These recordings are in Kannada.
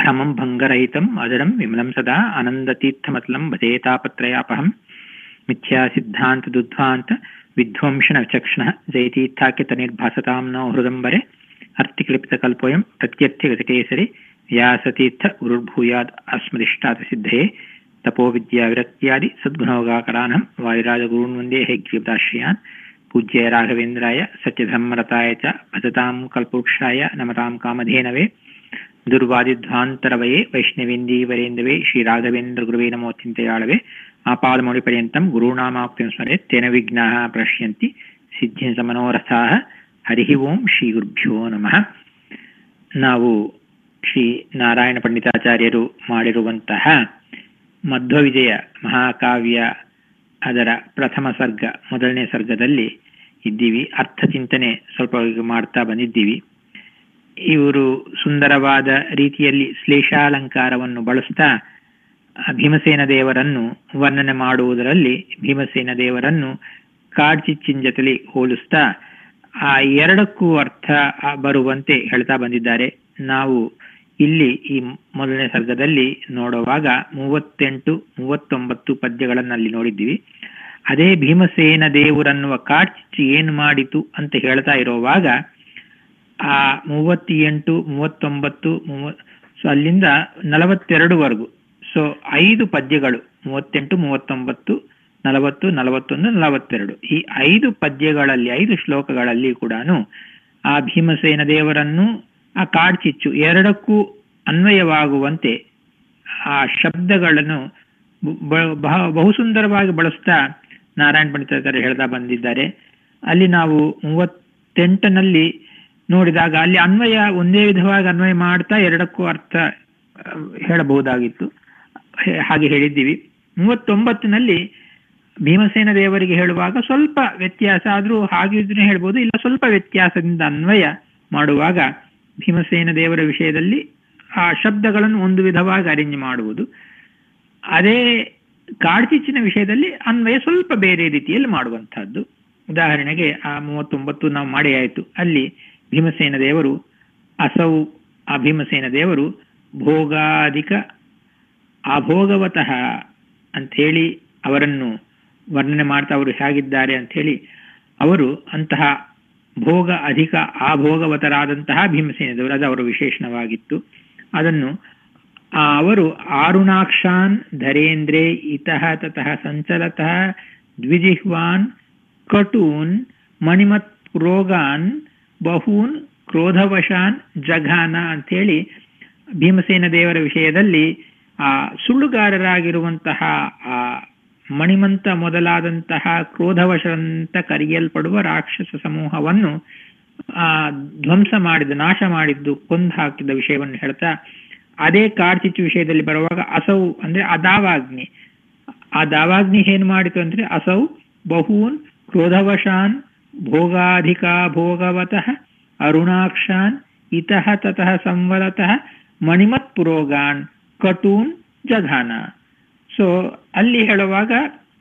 अभ्रमं भङ्गरहितम् अजरं विमलं सदा आनन्दतीर्थमतलं भजेतापत्रयापहं मिथ्यासिद्धान्तदुद्ध्वान्त विध्वंसनविचक्षणः जयतीर्थाख्यतनिर्भासतां नो हृदम्बरे अर्थिक्लिप्तकल्पोऽयं प्रत्यर्थगतकेसरि व्यासतीर्थ गुरुर्भूयाद् अस्मदिष्टातसिद्धये तपोविद्याविरक्त्यादि सद्गुणोगाकरानं वायुराजगुरून् वन्दे हैग्रीवदाश्रयान् पूज्य राघवेन्द्राय सत्यधर्मरताय च भजतां कल्पवृक्षाय नमतां कामधेनवे दुर्वादिध्वान्तरवये वैष्णवेन्दीवरेन्दवे श्रीराघवेन्द्रगुरुवे नमो चिन्तयाळवे आपादमौलिपर्यन्तं गुरूणामाप्तिं स्मरेत् तेन विघ्नाः प्रश्यन्ति ಸಿದ್ಧಿಂ ಸಮನೋರಥಾಹ ಹರಿ ಓಂ ಶ್ರೀ ಗುರುಭ್ಯೋ ನಮಃ ನಾವು ಶ್ರೀ ನಾರಾಯಣ ಪಂಡಿತಾಚಾರ್ಯರು ಮಾಡಿರುವಂತಹ ಮಧ್ವವಿಜಯ ಮಹಾಕಾವ್ಯ ಅದರ ಪ್ರಥಮ ಸರ್ಗ ಮೊದಲನೇ ಸರ್ಗದಲ್ಲಿ ಇದ್ದೀವಿ ಅರ್ಥ ಚಿಂತನೆ ಸ್ವಲ್ಪ ಮಾಡ್ತಾ ಬಂದಿದ್ದೀವಿ ಇವರು ಸುಂದರವಾದ ರೀತಿಯಲ್ಲಿ ಶ್ಲೇಷಾಲಂಕಾರವನ್ನು ಬಳಸ್ತಾ ಭೀಮಸೇನ ದೇವರನ್ನು ವರ್ಣನೆ ಮಾಡುವುದರಲ್ಲಿ ಭೀಮಸೇನ ದೇವರನ್ನು ಕಾಡ್ಚಿಚ್ಚಿನ ಜೊತೆಲಿ ಹೋಲಿಸ್ತಾ ಆ ಎರಡಕ್ಕೂ ಅರ್ಥ ಬರುವಂತೆ ಹೇಳ್ತಾ ಬಂದಿದ್ದಾರೆ ನಾವು ಇಲ್ಲಿ ಈ ಮೊದಲನೇ ಸರ್ಗದಲ್ಲಿ ನೋಡುವಾಗ ಮೂವತ್ತೆಂಟು ಮೂವತ್ತೊಂಬತ್ತು ಪದ್ಯಗಳನ್ನಲ್ಲಿ ನೋಡಿದ್ದೀವಿ ಅದೇ ಭೀಮಸೇನ ದೇವರನ್ನುವ ಕಾಡ್ಚಿಚ್ಚು ಏನು ಮಾಡಿತು ಅಂತ ಹೇಳ್ತಾ ಇರುವಾಗ ಆ ಮೂವತ್ತೆಂಟು ಮೂವತ್ತೊಂಬತ್ತು ಮೂವ ಸೊ ಅಲ್ಲಿಂದ ನಲವತ್ತೆರಡುವರೆಗೂ ಸೊ ಐದು ಪದ್ಯಗಳು ಮೂವತ್ತೆಂಟು ಮೂವತ್ತೊಂಬತ್ತು ನಲವತ್ತು ನಲವತ್ತೊಂದು ನಲವತ್ತೆರಡು ಈ ಐದು ಪದ್ಯಗಳಲ್ಲಿ ಐದು ಶ್ಲೋಕಗಳಲ್ಲಿ ಕೂಡ ಆ ಭೀಮಸೇನ ದೇವರನ್ನು ಆ ಕಾಡ್ಚಿಚ್ಚು ಎರಡಕ್ಕೂ ಅನ್ವಯವಾಗುವಂತೆ ಆ ಶಬ್ದಗಳನ್ನು ಬಹು ಸುಂದರವಾಗಿ ಬಳಸ್ತಾ ನಾರಾಯಣ ಪಂಡಿತಾಚಾರ್ಯ ಹೇಳ್ತಾ ಬಂದಿದ್ದಾರೆ ಅಲ್ಲಿ ನಾವು ಮೂವತ್ತೆಂಟನಲ್ಲಿ ನೋಡಿದಾಗ ಅಲ್ಲಿ ಅನ್ವಯ ಒಂದೇ ವಿಧವಾಗಿ ಅನ್ವಯ ಮಾಡ್ತಾ ಎರಡಕ್ಕೂ ಅರ್ಥ ಹೇಳಬಹುದಾಗಿತ್ತು ಹಾಗೆ ಹೇಳಿದ್ದೀವಿ ಮೂವತ್ತೊಂಬತ್ತಿನಲ್ಲಿ ಭೀಮಸೇನ ದೇವರಿಗೆ ಹೇಳುವಾಗ ಸ್ವಲ್ಪ ವ್ಯತ್ಯಾಸ ಆದರೂ ಹಾಗಿದ್ರೆ ಹೇಳ್ಬೋದು ಇಲ್ಲ ಸ್ವಲ್ಪ ವ್ಯತ್ಯಾಸದಿಂದ ಅನ್ವಯ ಮಾಡುವಾಗ ಭೀಮಸೇನ ದೇವರ ವಿಷಯದಲ್ಲಿ ಆ ಶಬ್ದಗಳನ್ನು ಒಂದು ವಿಧವಾಗಿ ಅರೇಂಜ್ ಮಾಡುವುದು ಅದೇ ಕಾಡ್ಚಿಚ್ಚಿನ ವಿಷಯದಲ್ಲಿ ಅನ್ವಯ ಸ್ವಲ್ಪ ಬೇರೆ ರೀತಿಯಲ್ಲಿ ಮಾಡುವಂತಹದ್ದು ಉದಾಹರಣೆಗೆ ಆ ಮೂವತ್ತೊಂಬತ್ತು ನಾವು ಮಾಡಿ ಆಯಿತು ಅಲ್ಲಿ ಭೀಮಸೇನ ದೇವರು ಅಸೌ ಆ ಭೀಮಸೇನ ದೇವರು ಭೋಗಾಧಿಕ ಅಭೋಗವತಃ ಅಂಥೇಳಿ ಅವರನ್ನು ವರ್ಣನೆ ಮಾಡ್ತಾ ಅವರು ಹೇಗಿದ್ದಾರೆ ಅಂಥೇಳಿ ಅವರು ಅಂತಹ ಭೋಗ ಅಧಿಕ ಆಭೋಗವತರಾದಂತಹ ಭೀಮಸೇನ ದೇವರು ಅದು ಅವರ ವಿಶೇಷಣವಾಗಿತ್ತು ಅದನ್ನು ಅವರು ಆರುಣಾಕ್ಷಾನ್ ಧರೇಂದ್ರೇ ಇತಃ ತತಃ ಸಂಚಲತಃ ದ್ವಿಜಿಹ್ವಾನ್ ಕಟೂನ್ ಮಣಿಮತ್ ರೋಗಾನ್ ಬಹೂನ್ ಕ್ರೋಧವಶಾನ್ ಜಘಾನ ಅಂಥೇಳಿ ಭೀಮಸೇನ ದೇವರ ವಿಷಯದಲ್ಲಿ ಆ ಸುಳ್ಳುಗಾರರಾಗಿರುವಂತಹ ಆ ಮಣಿಮಂತ ಮೊದಲಾದಂತಹ ಕ್ರೋಧವಶಂತ ಕರೆಯಲ್ಪಡುವ ರಾಕ್ಷಸ ಸಮೂಹವನ್ನು ಆ ಧ್ವಂಸ ಮಾಡಿದ್ದು ನಾಶ ಮಾಡಿದ್ದು ಕೊಂದು ಹಾಕಿದ ವಿಷಯವನ್ನು ಹೇಳ್ತಾ ಅದೇ ಕಾರ್ಚಿಚ್ಚು ವಿಷಯದಲ್ಲಿ ಬರುವಾಗ ಅಸೌ ಅಂದ್ರೆ ಆ ದಾವಾಗ್ನಿ ಆ ದಾವಾಗ್ನಿ ಏನ್ ಮಾಡಿತು ಅಂದ್ರೆ ಅಸೌ ಬಹೂನ್ ಕ್ರೋಧವಶಾನ್ ಭೋಗಾಧಿಕಾ ಭೋಗವತಃ ಅರುಣಾಕ್ಷಾನ್ ಇತಃ ತತಃ ಸಂವರತಃ ಮಣಿಮತ್ ಪುರೋಗಾನ್ ಕಟೂನ್ ಜಘಾನ ಸೊ ಅಲ್ಲಿ ಹೇಳುವಾಗ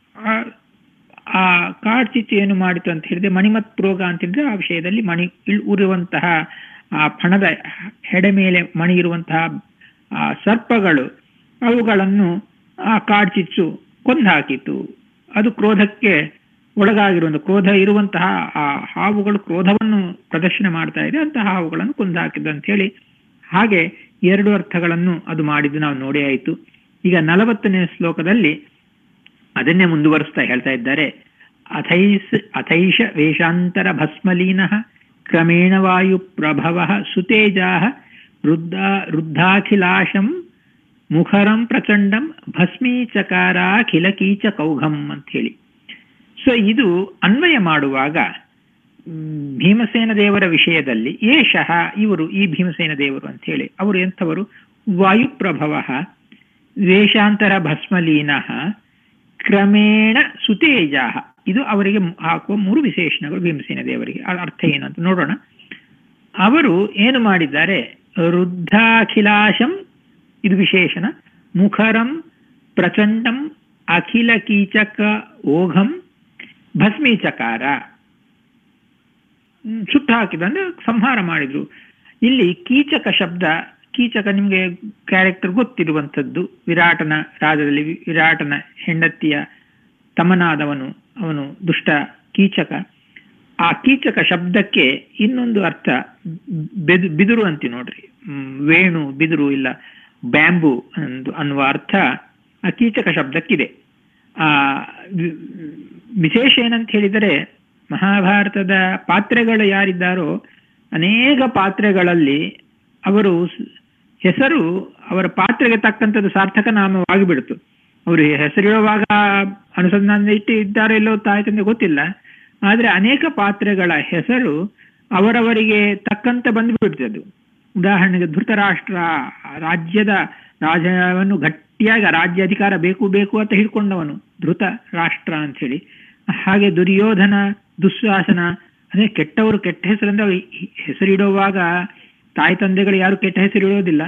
ಆ ಕಾಡ್ಚಿಚ್ಚು ಏನು ಮಾಡಿತು ಅಂತ ಹೇಳಿದ್ರೆ ಮಣಿಮತ್ ಪ್ರೋಗ ಅಂತ ಹೇಳಿದ್ರೆ ಆ ವಿಷಯದಲ್ಲಿ ಮಣಿ ಉರುವಂತಹ ಆ ಫಣದ ಹೆಡೆ ಮೇಲೆ ಮಣಿ ಇರುವಂತಹ ಆ ಸರ್ಪಗಳು ಅವುಗಳನ್ನು ಆ ಕಾಡ್ಚಿಚ್ಚು ಕೊಂದಾಕಿತು ಅದು ಕ್ರೋಧಕ್ಕೆ ಒಳಗಾಗಿರುವಂತಹ ಕ್ರೋಧ ಇರುವಂತಹ ಆ ಹಾವುಗಳು ಕ್ರೋಧವನ್ನು ಪ್ರದರ್ಶನ ಮಾಡ್ತಾ ಇದೆ ಅಂತಹ ಹಾವುಗಳನ್ನು ಕೊಂದಾಕಿದ್ದು ಅಂತ ಹೇಳಿ ಹಾಗೆ ಎರಡು ಅರ್ಥಗಳನ್ನು ಅದು ಮಾಡಿದ್ದು ನಾವು ನೋಡಿ ಆಯಿತು ಈಗ ನಲವತ್ತನೇ ಶ್ಲೋಕದಲ್ಲಿ ಅದನ್ನೇ ಮುಂದುವರಿಸ್ತಾ ಹೇಳ್ತಾ ಇದ್ದಾರೆ ಅಥೈಸ್ ಅಥೈಷ ವೇಷಾಂತರ ಭಸ್ಮಲೀನ ಕ್ರಮೇಣ ವಾಯು ಪ್ರಭವ ಸುತೇಜಾ ವೃದ್ಧ ವೃದ್ಧಾಖಿಲಾಶಂ ಮುಖರಂ ಪ್ರಚಂಡಂ ಭಸ್ಮೀಚಕಾರಾಖಿಲ ಕೀಚ ಕೌಘಂ ಅಂತ ಹೇಳಿ ಸೊ ಇದು ಅನ್ವಯ ಮಾಡುವಾಗ ಭೀಮಸೇನ ದೇವರ ವಿಷಯದಲ್ಲಿ ಏಷಃ ಇವರು ಈ ಭೀಮಸೇನ ದೇವರು ಅಂತ ಹೇಳಿ ಅವರು ಎಂಥವರು ವಾಯುಪ್ರಭವ ವೇಷಾಂತರ ಭಸ್ಮಲೀನ ಕ್ರಮೇಣ ಸುತೇಜ ಇದು ಅವರಿಗೆ ಹಾಕುವ ಮೂರು ವಿಶೇಷಣಗಳು ಭೀಮಸೇನ ದೇವರಿಗೆ ಅರ್ಥ ಏನು ಅಂತ ನೋಡೋಣ ಅವರು ಏನು ಮಾಡಿದ್ದಾರೆ ವೃದ್ಧಾಖಿಲಾಶಂ ಇದು ವಿಶೇಷಣ ಮುಖರಂ ಪ್ರಚಂಡಂ ಅಖಿಲ ಕೀಚಕ ಓಘಂ ಭಸ್ಮೀಚಕಾರ ಸುಟ್ಟು ಹಾಕಿದ ಅಂದ್ರೆ ಸಂಹಾರ ಮಾಡಿದ್ರು ಇಲ್ಲಿ ಕೀಚಕ ಶಬ್ದ ಕೀಚಕ ನಿಮಗೆ ಕ್ಯಾರೆಕ್ಟರ್ ಗೊತ್ತಿರುವಂಥದ್ದು ವಿರಾಟನ ರಾಜದಲ್ಲಿ ವಿ- ವಿರಾಟನ ಹೆಂಡತಿಯ ತಮನಾದವನು ಅವನು ದುಷ್ಟ ಕೀಚಕ ಆ ಕೀಚಕ ಶಬ್ದಕ್ಕೆ ಇನ್ನೊಂದು ಅರ್ಥ ಬೆದು ಬಿದುರು ಅಂತೀವಿ ನೋಡ್ರಿ ಹ್ಮ್, ವೇಣು ಬಿದುರು ಇಲ್ಲ ಬ್ಯಾಂಬು ಅಂದು ಅನ್ನುವ ಅರ್ಥ ಆ ಕೀಚಕ ಶಬ್ದಕ್ಕಿದೆ ಆ ವಿ- ವಿಶೇಷ ಏನಂತ ಹೇಳಿದರೆ ಮಹಾಭಾರತದ ಪಾತ್ರೆಗಳು ಯಾರಿದ್ದಾರೋ ಅನೇಕ ಪಾತ್ರೆಗಳಲ್ಲಿ ಅವರು ಸ್- ಹೆಸರು ಅವರ ಪಾತ್ರೆಗೆ ತಕ್ಕಂಥದ್ದು ಸಾರ್ಥಕ ನಾಮವಾಗಿ ಬಿಡ್ತು ಅವರು ಹೆಸರಿಡುವಾಗ ಅನುಸಂಧಾನ ಇಟ್ಟು ಇದ್ದಾರೋ ಇಲ್ಲೋ ತಾಯ್ತಂದೆ ಗೊತ್ತಿಲ್ಲ ಆದ್ರೆ ಅನೇಕ ಪಾತ್ರೆಗಳ ಹೆಸರು ಅವರವರಿಗೆ ತಕ್ಕಂತೆ ಬಂದ್ಬಿಡ್ತದ್ದು ಉದಾಹರಣೆಗೆ ಧೃತರಾಷ್ಟ್ರ ರಾಜ್ಯದ ರಾಜ್ಯವನ್ನು ಗಟ್ಟಿಯಾಗಿ ರಾಜ್ಯ ಅಧಿಕಾರ ಬೇಕು ಬೇಕು ಅಂತ ಹಿಡ್ಕೊಂಡವನು ಧೃತ ರಾಷ್ಟ್ರ ಅಂತ ಹೇಳಿ ಹಾಗೆ ದುರ್ಯೋಧನ ದುಶ್ವಾಸನ ಅದೇ ಕೆಟ್ಟವರು ಕೆಟ್ಟ ಹೆಸರಿಂದ ಹೆಸರಿಡುವಾಗ ತಾಯಿ ತಂದೆಗಳು ಯಾರು ಕೆಟ್ಟ ಹೆಸರು ಇಡೋದಿಲ್ಲ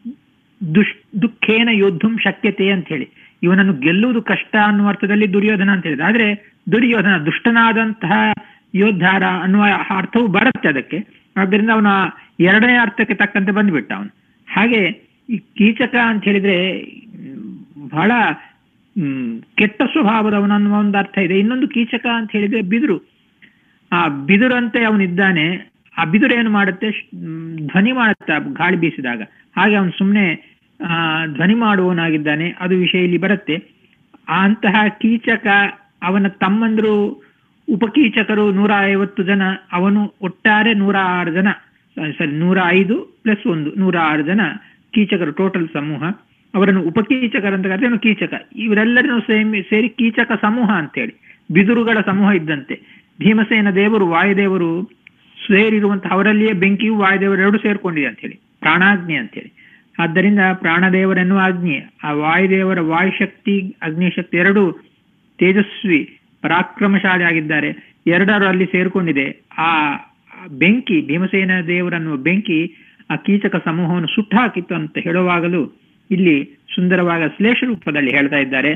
ದುಷ್ ದುಃಖೇನ ಯೋದ್ಧುಂ ಶಕ್ಯತೆ ಅಂತ ಹೇಳಿ ಇವನನ್ನು ಗೆಲ್ಲುವುದು ಕಷ್ಟ ಅನ್ನುವ ಅರ್ಥದಲ್ಲಿ ದುರ್ಯೋಧನ ಅಂತ ಹೇಳಿದ ಆದ್ರೆ ದುರ್ಯೋಧನ ದುಷ್ಟನಾದಂತಹ ಯೋದ್ಧಾರ ಅನ್ನುವ ಅರ್ಥವು ಬರುತ್ತೆ ಅದಕ್ಕೆ ಆದ್ದರಿಂದ ಅವನ ಎರಡನೇ ಅರ್ಥಕ್ಕೆ ತಕ್ಕಂತೆ ಬಂದ್ಬಿಟ್ಟ ಅವನು ಹಾಗೆ ಈ ಕೀಚಕ ಅಂತ ಹೇಳಿದ್ರೆ ಮ್, ಬಹಳ ಹ್ಮ್ ಕೆಟ್ಟ ಸ್ವಭಾವದವನು ಅನ್ನುವ ಒಂದು ಅರ್ಥ ಇದೆ ಇನ್ನೊಂದು ಕೀಚಕ ಅಂತ ಹೇಳಿದ್ರೆ ಬಿದಿರು ಆ ಬಿದುರಂತೆ ಅವನಿದ್ದಾನೆ ಆ ಬಿದುರು ಏನು ಮಾಡುತ್ತೆ ಶ್- ಮ್, ಧ್ವನಿ ಮಾಡುತ್ತೆ ಆ ಗಾಳಿ ಬೀಸಿದಾಗ ಹಾಗೆ ಅವನು ಸುಮ್ಮನೆ ಆ ಧ್ವನಿ ಮಾಡುವವನಾಗಿದ್ದಾನೆ ಅದು ವಿಷಯ ಇಲ್ಲಿ ಬರುತ್ತೆ ಆ ಅಂತಹ ಕೀಚಕ ಅವನ ತಮ್ಮಂದ್ರು ಉಪಕೀಚಕರು ನೂರ ಐವತ್ತು ಜನ ಅವನು ಒಟ್ಟಾರೆ ನೂರ ಆರು ಜನ ಸರಿ ನೂರ ಐದು ಪ್ಲಸ್ ಒಂದು ನೂರ ಆರು ಜನ ಕೀಚಕರು ಟೋಟಲ್ ಸಮೂಹ ಅವರನ್ನು ಉಪಕೀಚಕರಂತ ಕರೆದ್ರೆ ಅವನು ಕೀಚಕ ಇವರೆಲ್ಲರನ್ನು ಸೇರಿ ಸೇರಿ ಕೀಚಕ ಸಮೂಹ ಅಂತೇಳಿ ಬಿದುರುಗಳ ಸಮೂಹ ಇದ್ದಂತೆ ಭೀಮಸೇನ ದೇವರು ವಾಯುದೇವರು ಸೇರಿರುವಂತಹ ಅವರಲ್ಲಿಯೇ ಬೆಂಕಿಯು ವಾಯುದೇವರು ಎರಡು ಸೇರ್ಕೊಂಡಿದೆ ಅಂತ ಹೇಳಿ ಪ್ರಾಣಾಗ್ನಿ ಅಂತೇಳಿ ಆದ್ದರಿಂದ ಪ್ರಾಣದೇವರೆನ್ನುವ ಅಗ್ನಿ ಆ ವಾಯುದೇವರ ವಾಯುಶಕ್ತಿ ಅಗ್ನಿಶಕ್ತಿ ಎರಡು ತೇಜಸ್ವಿ ಪರಾಕ್ರಮಶಾಲಿ ಆಗಿದ್ದಾರೆ ಎರಡರು ಅಲ್ಲಿ ಸೇರ್ಕೊಂಡಿದೆ ಆ ಆ ಬೆಂಕಿ ಭೀಮಸೇನ ದೇವರನ್ನುವ ಬೆಂಕಿ ಆ ಕೀಚಕ ಸಮೂಹವನ್ನು ಸುಟ್ಟು ಹಾಕಿತ್ತು ಅಂತ ಹೇಳುವಾಗಲೂ ಇಲ್ಲಿ ಸುಂದರವಾದ ಶ್ಲೇಷ ರೂಪದಲ್ಲಿ ಹೇಳ್ತಾ ಇದ್ದಾರೆ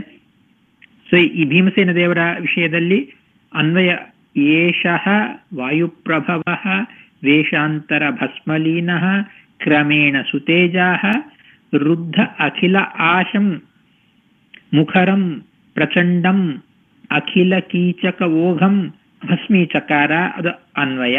ಸೊ ಈ ಭೀಮಸೇನ ದೇವರ ವಿಷಯದಲ್ಲಿ ಅನ್ವಯ ಏಷಃ ವಾಯುಪ್ರಭವ ವೇಷಾಂತರ ಭಸ್ಮಲೀನ ಕ್ರಮೇಣ ಸುತೇಜಾಹ ರುದ್ಧ ಅಖಿಲ ಆಶಂ ಮುಖರಂ ಪ್ರಚಂಡಂ ಅಖಿಲ ಕೀಚಕ ಓಘಂ ಭಸ್ಮೀಚಕಾರ ಅದು ಅನ್ವಯ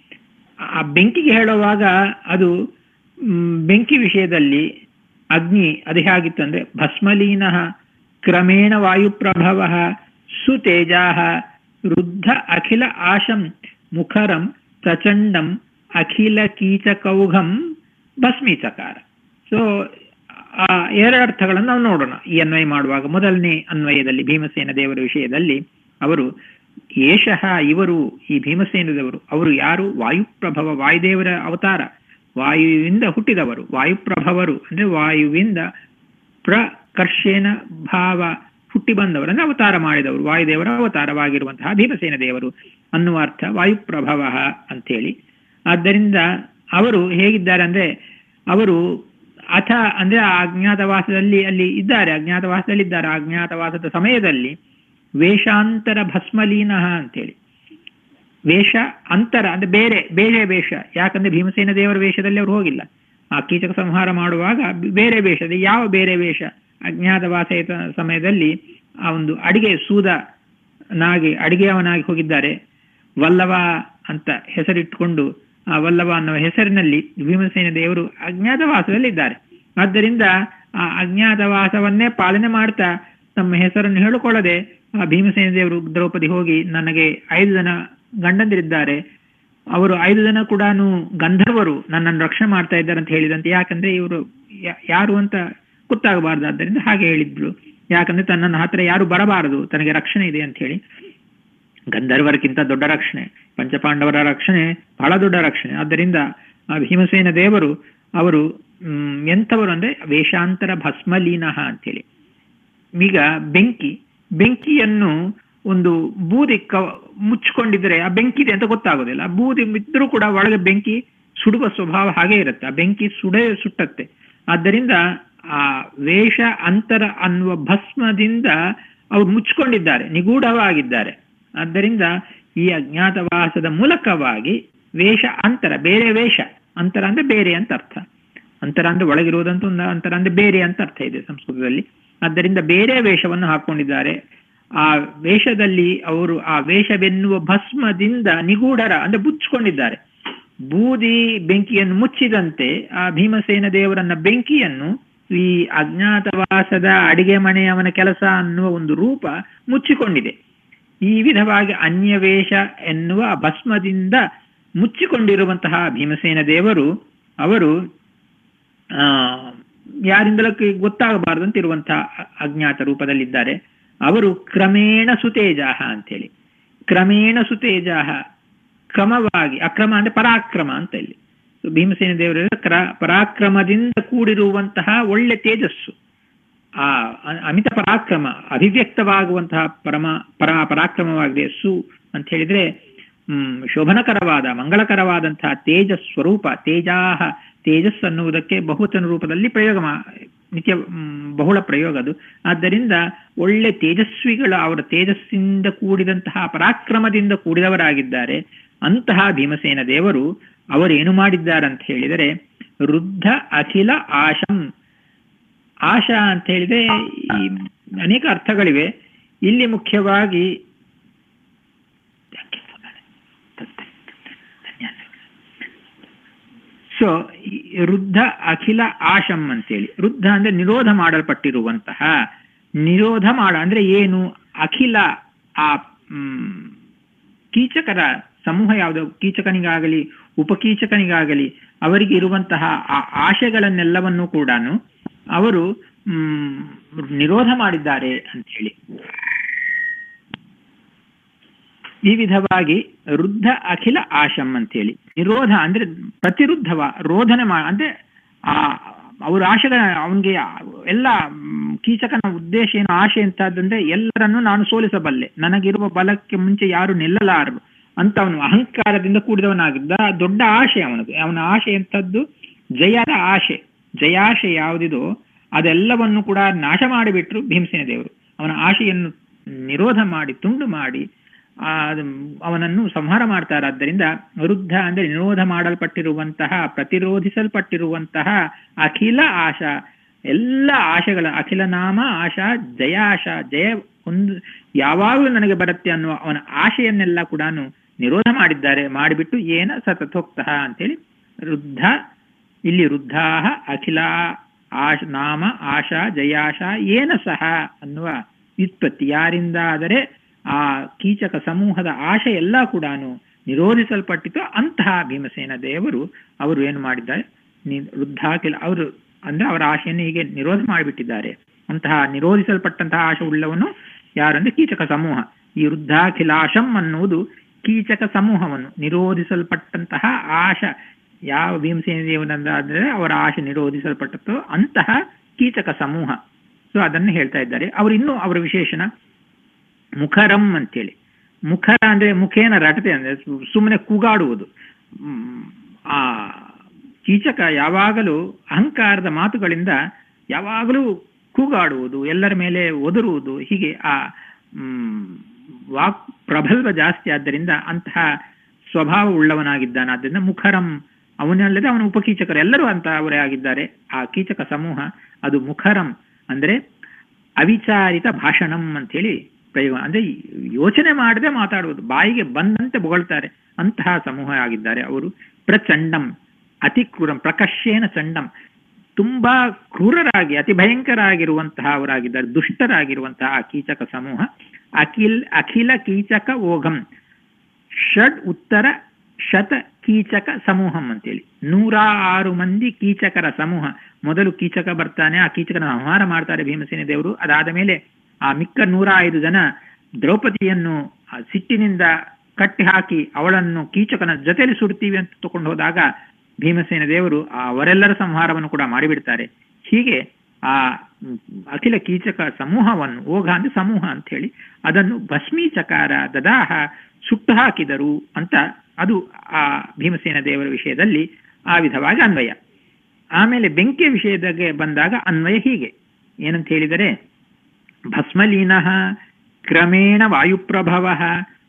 ಆ ಬೆಂಕಿಗೆ ಹೇಳುವಾಗ ಅದು ಮ್, ಬೆಂಕಿ ವಿಷಯದಲ್ಲಿ ಅಗ್ನಿ ಅದು ಹೇಗಿತ್ತು ಅಂದ್ರೆ ಭಸ್ಮಲೀನ ಕ್ರಮೇಣ ವಾಯುಪ್ರಭವ ಸುತೇಜಾ ರುದ್ಧ ಅಖಿಲ ಆಶಂ ಮುಖರಂ ಪ್ರಚಂಡಂ ಅಖಿಲ ಕೀಚಕೌಘಂ ಭಸ್ಮೀಚಕಾರ ಸೊ ಆ ಎರಡು ಅರ್ಥಗಳನ್ನು ನಾವು ನೋಡೋಣ ಈ ಅನ್ವಯ ಮಾಡುವಾಗ ಮೊದಲನೇ ಅನ್ವಯದಲ್ಲಿ ಭೀಮಸೇನ ದೇವರ ವಿಷಯದಲ್ಲಿ ಅವರು ಏಷಃ ಇವರು ಈ ಭೀಮಸೇನ ದೇವರು ಅವರು ಯಾರು ವಾಯುಪ್ರಭವ ವಾಯುದೇವರ ಅವತಾರ ವಾಯುವಿಂದ ಹುಟ್ಟಿದವರು ವಾಯುಪ್ರಭವರು ಅಂದ್ರೆ ವಾಯುವಿಂದ ಪ್ರಕರ್ಷೇನ ಭಾವ ಹುಟ್ಟಿ ಬಂದವರು ಅಂದ್ರೆ ಅವತಾರ ಮಾಡಿದವರು ವಾಯುದೇವರ ಅವತಾರವಾಗಿರುವಂತಹ ಭೀಮಸೇನ ದೇವರು ಅನ್ನುವ ಅರ್ಥ ವಾಯುಪ್ರಭವ ಅಂತೇಳಿ ಆದ್ದರಿಂದ ಅವರು ಹೇಗಿದ್ದಾರೆ ಅಂದ್ರೆ ಅವರು ಅಥ ಅಂದ್ರೆ ಆ ಅಜ್ಞಾತವಾಸದಲ್ಲಿ ಅಲ್ಲಿ ಇದ್ದಾರೆ ಅಜ್ಞಾತವಾಸದಲ್ಲಿ ಇದ್ದಾರೆ ಆ ಅಜ್ಞಾತವಾಸದ ಸಮಯದಲ್ಲಿ ವೇಷಾಂತರ ಭಸ್ಮಲೀನ ಅಂತೇಳಿ ವೇಷ ಅಂತರ ಅಂದ್ರೆ ಬೇರೆ ಬೇರೆ ವೇಷ ಯಾಕಂದ್ರೆ ಭೀಮಸೇನ ದೇವರ ವೇಷದಲ್ಲಿ ಅವರು ಹೋಗಿಲ್ಲ ಆ ಕೀಚಕ ಸಂಹಾರ ಮಾಡುವಾಗ ಬೇರೆ ವೇಷದ ಯಾವ ಬೇರೆ ವೇಷ ಅಜ್ಞಾತವಾಸ ಸಮಯದಲ್ಲಿ ಆ ಒಂದು ಅಡಿಗೆ ಸೂದನಾಗಿ ಅಡಿಗೆಯವನಾಗಿ ಹೋಗಿದ್ದಾರೆ ವಲ್ಲವ ಅಂತ ಹೆಸರಿಟ್ಟುಕೊಂಡು ಆ ವಲ್ಲವ ಅನ್ನುವ ಹೆಸರಿನಲ್ಲಿ ಭೀಮಸೇನ ದೇವರು ಅಜ್ಞಾತವಾಸದಲ್ಲಿ ಇದ್ದಾರೆ ಆದ್ದರಿಂದ ಆ ಅಜ್ಞಾತವಾಸವನ್ನೇ ಪಾಲನೆ ಮಾಡ್ತಾ ತಮ್ಮ ಹೆಸರನ್ನು ಹೇಳಿಕೊಳ್ಳದೆ ಆ ಭೀಮಸೇನ ದೇವರು ದ್ರೌಪದಿ ಹೋಗಿ ನನಗೆ ಐದು ಜನ ಗಂಡಂದಿರಿದ್ದಾರೆ ಅವರು ಐದು ಜನ ಕೂಡ ಗಂಧರ್ವರು ನನ್ನನ್ನು ರಕ್ಷಣೆ ಮಾಡ್ತಾ ಇದ್ದಾರೆ ಅಂತ ಹೇಳಿದಂತೆ ಯಾಕಂದ್ರೆ ಇವರು ಯಾರು ಅಂತ ಗೊತ್ತಾಗಬಾರ್ದು ಆದ್ದರಿಂದ ಹಾಗೆ ಹೇಳಿದ್ರು ಯಾಕಂದ್ರೆ ತನ್ನ ಹತ್ರ ಯಾರು ಬರಬಾರದು ತನಗೆ ರಕ್ಷಣೆ ಇದೆ ಅಂತ ಹೇಳಿ ಗಂಧರ್ವರಕ್ಕಿಂತ ದೊಡ್ಡ ರಕ್ಷಣೆ ಪಂಚಪಾಂಡವರ ರಕ್ಷಣೆ ಬಹಳ ದೊಡ್ಡ ರಕ್ಷಣೆ ಆದ್ದರಿಂದ ಆ ಭೀಮಸೇನ ದೇವರು ಅವರು ಹ್ಮ್ ಎಂಥವರು ಅಂದ್ರೆ ವೇಷಾಂತರ ಭಸ್ಮಲೀನಃ ಅಂತೇಳಿ ಈಗ ಬೆಂಕಿ ಬೆಂಕಿಯನ್ನು ಒಂದು ಬೂದಿ ಕ ಮುಚ್ಕೊಂಡಿದ್ರೆ ಆ ಬೆಂಕಿ ಇದೆ ಅಂತ ಗೊತ್ತಾಗೋದಿಲ್ಲ ಆ ಬೂದಿ ಇದ್ರೂ ಕೂಡ ಒಳಗೆ ಬೆಂಕಿ ಸುಡುವ ಸ್ವಭಾವ ಹಾಗೆ ಇರುತ್ತೆ ಆ ಬೆಂಕಿ ಸುಡೇ ಸುಟ್ಟತ್ತೆ ಆದ್ದರಿಂದ ಆ ವೇಷ ಅಂತರ ಅನ್ನುವ ಭಸ್ಮದಿಂದ ಅವ್ರು ಮುಚ್ಕೊಂಡಿದ್ದಾರೆ ನಿಗೂಢವಾಗಿದ್ದಾರೆ ಆದ್ದರಿಂದ ಈ ಅಜ್ಞಾತವಾಸದ ಮೂಲಕವಾಗಿ ವೇಷ ಅಂತರ ಬೇರೆ ವೇಷ ಅಂತರ ಅಂದ್ರೆ ಬೇರೆ ಅಂತ ಅರ್ಥ ಅಂತರ ಅಂದ್ರೆ ಒಳಗಿರುವುದಂತ ಒಂದು ಅಂತರ ಅಂದ್ರೆ ಬೇರೆ ಅಂತ ಅರ್ಥ ಇದೆ ಸಂಸ್ಕೃತದಲ್ಲಿ ಆದ್ದರಿಂದ ಬೇರೆ ವೇಷವನ್ನು ಹಾಕೊಂಡಿದ್ದಾರೆ ಆ ವೇಷದಲ್ಲಿ ಅವರು ಆ ವೇಷವೆನ್ನುವ ಭಸ್ಮದಿಂದ ನಿಗೂಢರ ಅಂದ್ರೆ ಬುಚ್ಚಿಕೊಂಡಿದ್ದಾರೆ ಬೂದಿ ಬೆಂಕಿಯನ್ನು ಮುಚ್ಚಿದಂತೆ ಆ ಭೀಮಸೇನ ದೇವರನ್ನ ಬೆಂಕಿಯನ್ನು ಈ ಅಜ್ಞಾತವಾಸದ ಅಡಿಗೆ ಮನೆ ಅವನ ಕೆಲಸ ಅನ್ನುವ ಒಂದು ರೂಪ ಮುಚ್ಚಿಕೊಂಡಿದೆ ಈ ವಿಧವಾಗಿ ಅನ್ಯವೇಷ ಎನ್ನುವ ಭಸ್ಮದಿಂದ ಮುಚ್ಚಿಕೊಂಡಿರುವಂತಹ ಭೀಮಸೇನ ದೇವರು ಅವರು ಆ ಯಾರಿಂದಲೂ ಗೊತ್ತಾಗಬಾರದಂತೆ ಇರುವಂತಹ ಅಜ್ಞಾತ ರೂಪದಲ್ಲಿದ್ದಾರೆ ಅವರು ಕ್ರಮೇಣ ಸುತೇಜಾಹ ಅಂತೇಳಿ ಕ್ರಮೇಣ ಸುತೇಜಾಹ ಕ್ರಮವಾಗಿ ಅಕ್ರಮ ಅಂದ್ರೆ ಪರಾಕ್ರಮ ಅಂತ ಇಲ್ಲಿ ಭೀಮಸೇನ ದೇವರ ಕ್ರ ಪರಾಕ್ರಮದಿಂದ ಕೂಡಿರುವಂತಹ ಒಳ್ಳೆ ತೇಜಸ್ಸು ಆ ಅಮಿತ ಪರಾಕ್ರಮ ಅಭಿವ್ಯಕ್ತವಾಗುವಂತಹ ಪರಮ ಪರ ಪರಾಕ್ರಮವಾಗಿದೆ ಸು ಅಂತ ಹೇಳಿದ್ರೆ ಹ್ಮ್ ಶೋಭನಕರವಾದ ಮಂಗಳಕರವಾದಂತಹ ತೇಜ ಸ್ವರೂಪ ತೇಜಾಹ ತೇಜಸ್ ಅನ್ನುವುದಕ್ಕೆ ಬಹುವಚನ ರೂಪದಲ್ಲಿ ಪ್ರಯೋಗ ನಿತ್ಯ ಬಹುಳ ಪ್ರಯೋಗ ಅದು ಆದ್ದರಿಂದ ಒಳ್ಳೆ ತೇಜಸ್ವಿಗಳ ಅವರ ತೇಜಸ್ಸಿಂದ ಕೂಡಿದಂತಹ ಪರಾಕ್ರಮದಿಂದ ಕೂಡಿದವರಾಗಿದ್ದಾರೆ ಅಂತಹ ಭೀಮಸೇನ ದೇವರು ಅವರೇನು ಮಾಡಿದ್ದಾರೆ ಅಂತ ಹೇಳಿದರೆ ವೃದ್ಧ ಅಖಿಲ ಆಶಂ ಆಶಾ ಅಂತ ಹೇಳಿದ್ರೆ ಈ ಅನೇಕ ಅರ್ಥಗಳಿವೆ ಇಲ್ಲಿ ಮುಖ್ಯವಾಗಿ ಸೊ ವೃದ್ಧ ಅಖಿಲ ಆಶಂ ಅಂತೇಳಿ ವೃದ್ಧ ಅಂದ್ರೆ ನಿರೋಧ ಮಾಡಲ್ಪಟ್ಟಿರುವಂತಹ ನಿರೋಧ ಮಾಡ ಅಂದ್ರೆ ಏನು ಅಖಿಲ ಆ ಕೀಚಕರ ಸಮೂಹ ಯಾವುದು ಕೀಚಕನಿಗಾಗಲಿ ಉಪಕೀಚಕನಿಗಾಗಲಿ ಅವರಿಗೆ ಇರುವಂತಹ ಆ ಆಶೆಗಳನ್ನೆಲ್ಲವನ್ನೂ ಕೂಡ ಅವರು ಹ್ಮ್ ನಿರೋಧ ಮಾಡಿದ್ದಾರೆ ಅಂತ ಹೇಳಿ ಈ ವಿಧವಾಗಿ ವೃದ್ಧ ಅಖಿಲ ಆಶಂ ಅಂತೇಳಿ ನಿರೋಧ ಅಂದ್ರೆ ಪ್ರತಿರುದ್ಧವ ರೋಧನೆ ಮಾ ಅಂದ್ರೆ ಆ ಅವ್ರ ಆಶೆಗಳ ಅವನಿಗೆ ಎಲ್ಲ ಕೀಚಕನ ಉದ್ದೇಶ ಏನು ಆಶೆ ಅಂತಂದ್ರೆ ಎಲ್ಲರನ್ನು ನಾನು ಸೋಲಿಸಬಲ್ಲೆ ನನಗಿರುವ ಬಲಕ್ಕೆ ಮುಂಚೆ ಯಾರು ನಿಲ್ಲಲಾರರು ಅಂತ ಅವನು ಅಹಂಕಾರದಿಂದ ಕೂಡಿದವನಾಗಿದ್ದ ದೊಡ್ಡ ಆಶೆ ಅವನದು ಅವನ ಆಶೆ ಎಂಥದ್ದು ಜಯದ ಆಶೆ ಜಯಾಶೆ ಯಾವುದಿದೋ ಅದೆಲ್ಲವನ್ನು ಕೂಡ ನಾಶ ಮಾಡಿಬಿಟ್ರು ಭೀಮಸೇನ ದೇವರು ಅವನ ಆಶೆಯನ್ನು ನಿರೋಧ ಮಾಡಿ ತುಂಡು ಮಾಡಿ ಅವನನ್ನು ಸಂಹಾರ ಮಾಡ್ತಾರೆ ಆದ್ದರಿಂದ ವೃದ್ಧ ಅಂದ್ರೆ ನಿರೋಧ ಮಾಡಲ್ಪಟ್ಟಿರುವಂತಹ ಪ್ರತಿರೋಧಿಸಲ್ಪಟ್ಟಿರುವಂತಹ ಅಖಿಲ ಆಶಾ ಎಲ್ಲ ಆಶೆಗಳ ಅಖಿಲ ನಾಮ ಆಶಾ ಜಯಾಶ ಜಯ ಒಂದು ಯಾವಾಗಲೂ ನನಗೆ ಬರುತ್ತೆ ಅನ್ನುವ ಅವನ ಆಶೆಯನ್ನೆಲ್ಲ ಕೂಡ ನಿರೋಧ ಮಾಡಿದ್ದಾರೆ ಮಾಡಿಬಿಟ್ಟು ಏನ ಸತತೋಕ್ತಃ ಅಂತೇಳಿ ವೃದ್ಧ ಇಲ್ಲಿ ವೃದ್ಧಾ ಅಖಿಲ ಆಶ ನಾಮ ಆಶಾ ಜಯಾಶ ಏನ ಸಹ ಅನ್ನುವ ವ್ಯುತ್ಪತ್ತಿ ಯಾರಿಂದ ಆದರೆ ಆ ಕೀಚಕ ಸಮೂಹದ ಆಶೆ ಎಲ್ಲ ಕೂಡ ನಿರೋಧಿಸಲ್ಪಟ್ಟಿತು ಅಂತಹ ಭೀಮಸೇನ ದೇವರು ಅವರು ಏನು ಮಾಡಿದ್ದಾರೆ ವೃದ್ಧಾಕಿಲ ಅವರು ಅಂದ್ರೆ ಅವರ ಆಶೆಯನ್ನು ಹೀಗೆ ನಿರೋಧ ಮಾಡಿಬಿಟ್ಟಿದ್ದಾರೆ ಅಂತಹ ನಿರೋಧಿಸಲ್ಪಟ್ಟಂತಹ ಆಶೆ ಉಳ್ಳವನು ಯಾರಂದ್ರೆ ಕೀಚಕ ಸಮೂಹ ಈ ವೃದ್ಧಾಖಿಲಾಶಂ ಅನ್ನುವುದು ಕೀಚಕ ಸಮೂಹವನ್ನು ನಿರೋಧಿಸಲ್ಪಟ್ಟಂತಹ ಆಶ ಯಾವ ಭೀಮಸೇನ ದೇವನಂದ್ರೆ ಅವರ ಆಶೆ ನಿರೋಧಿಸಲ್ಪಟ್ಟತ್ತೋ ಅಂತಹ ಕೀಚಕ ಸಮೂಹ ಸೊ ಅದನ್ನು ಹೇಳ್ತಾ ಇದ್ದಾರೆ ಅವರು ಇನ್ನೂ ಅವರ ವಿಶೇಷಣ ಮುಖರಂ ಅಂತೇಳಿ ಮುಖರ ಅಂದ್ರೆ ಮುಖೇನ ರಟತೆ ಅಂದ್ರೆ ಸುಮ್ಮನೆ ಕೂಗಾಡುವುದು ಆ ಕೀಚಕ ಯಾವಾಗಲೂ ಅಹಂಕಾರದ ಮಾತುಗಳಿಂದ ಯಾವಾಗಲೂ ಕೂಗಾಡುವುದು ಎಲ್ಲರ ಮೇಲೆ ಒದರುವುದು ಹೀಗೆ ಆ ವಾಕ್ ಪ್ರಬಲ್ವ ಜಾಸ್ತಿ ಆದ್ದರಿಂದ ಅಂತಹ ಸ್ವಭಾವ ಉಳ್ಳವನಾಗಿದ್ದಾನೆ ಆದ್ದರಿಂದ ಮುಖರಂ ಅವನಲ್ಲದೆ ಅವನ ಉಪಕೀಚಕರು ಎಲ್ಲರೂ ಅಂತ ಅವರೇ ಆಗಿದ್ದಾರೆ ಆ ಕೀಚಕ ಸಮೂಹ ಅದು ಮುಖರಂ ಅಂದ್ರೆ ಅವಿಚಾರಿತ ಭಾಷಣಂ ಅಂತ ಹೇಳಿ ಪ್ರಯೋಗ ಅಂದ್ರೆ ಯೋಚನೆ ಮಾಡದೆ ಮಾತಾಡುವುದು ಬಾಯಿಗೆ ಬಂದಂತೆ ಬೊಗಳ್ತಾರೆ ಅಂತಹ ಸಮೂಹ ಆಗಿದ್ದಾರೆ ಅವರು ಪ್ರಚಂಡಂ ಅತಿ ಕ್ರೂರಂ ಪ್ರಕಶ್ಯೇನ ಚಂಡಂ ತುಂಬಾ ಕ್ರೂರರಾಗಿ ಅತಿ ಭಯಂಕರ ಆಗಿರುವಂತಹ ಅವರಾಗಿದ್ದಾರೆ ದುಷ್ಟರಾಗಿರುವಂತಹ ಆ ಕೀಚಕ ಸಮೂಹ ಅಖಿಲ್ ಅಖಿಲ ಕೀಚಕ ಓಘಂ ಷಡ್ ಉತ್ತರ ಶತ ಕೀಚಕ ಸಮೂಹಂ ಅಂತೇಳಿ ನೂರ ಆರು ಮಂದಿ ಕೀಚಕರ ಸಮೂಹ ಮೊದಲು ಕೀಚಕ ಬರ್ತಾನೆ ಆ ಕೀಚಕನ ಸಂಹಾರ ಮಾಡ್ತಾರೆ ಭೀಮಸೇನ ದೇವರು ಅದಾದ ಮೇಲೆ ಆ ಮಿಕ್ಕ ನೂರ ಐದು ಜನ ದ್ರೌಪದಿಯನ್ನು ಸಿಟ್ಟಿನಿಂದ ಕಟ್ಟಿ ಹಾಕಿ ಅವಳನ್ನು ಕೀಚಕನ ಜೊತೆಯಲ್ಲಿ ಸುಡ್ತೀವಿ ಅಂತ ತಗೊಂಡು ಹೋದಾಗ ಭೀಮಸೇನ ದೇವರು ಅವರೆಲ್ಲರ ಸಂಹಾರವನ್ನು ಕೂಡ ಮಾಡಿಬಿಡ್ತಾರೆ ಹೀಗೆ ಆ ಅಖಿಲ ಕೀಚಕ ಸಮೂಹವನ್ನು ಓಘ ಅಂದ್ರೆ ಸಮೂಹ ಅಂತ ಹೇಳಿ ಅದನ್ನು ಭಸ್ಮೀಚಕಾರ ದದಾಹ ಸುಟ್ಟು ಹಾಕಿದರು ಅಂತ ಅದು ಆ ಭೀಮಸೇನ ದೇವರ ವಿಷಯದಲ್ಲಿ ಆ ವಿಧವಾಗಿ ಅನ್ವಯ ಆಮೇಲೆ ಬೆಂಕಿಯ ವಿಷಯದಾಗೆ ಬಂದಾಗ ಅನ್ವಯ ಹೀಗೆ ಏನಂತ ಹೇಳಿದರೆ ಭಸ್ಮಲೀನ ಕ್ರಮೇಣ ವಾಯುಪ್ರಭವ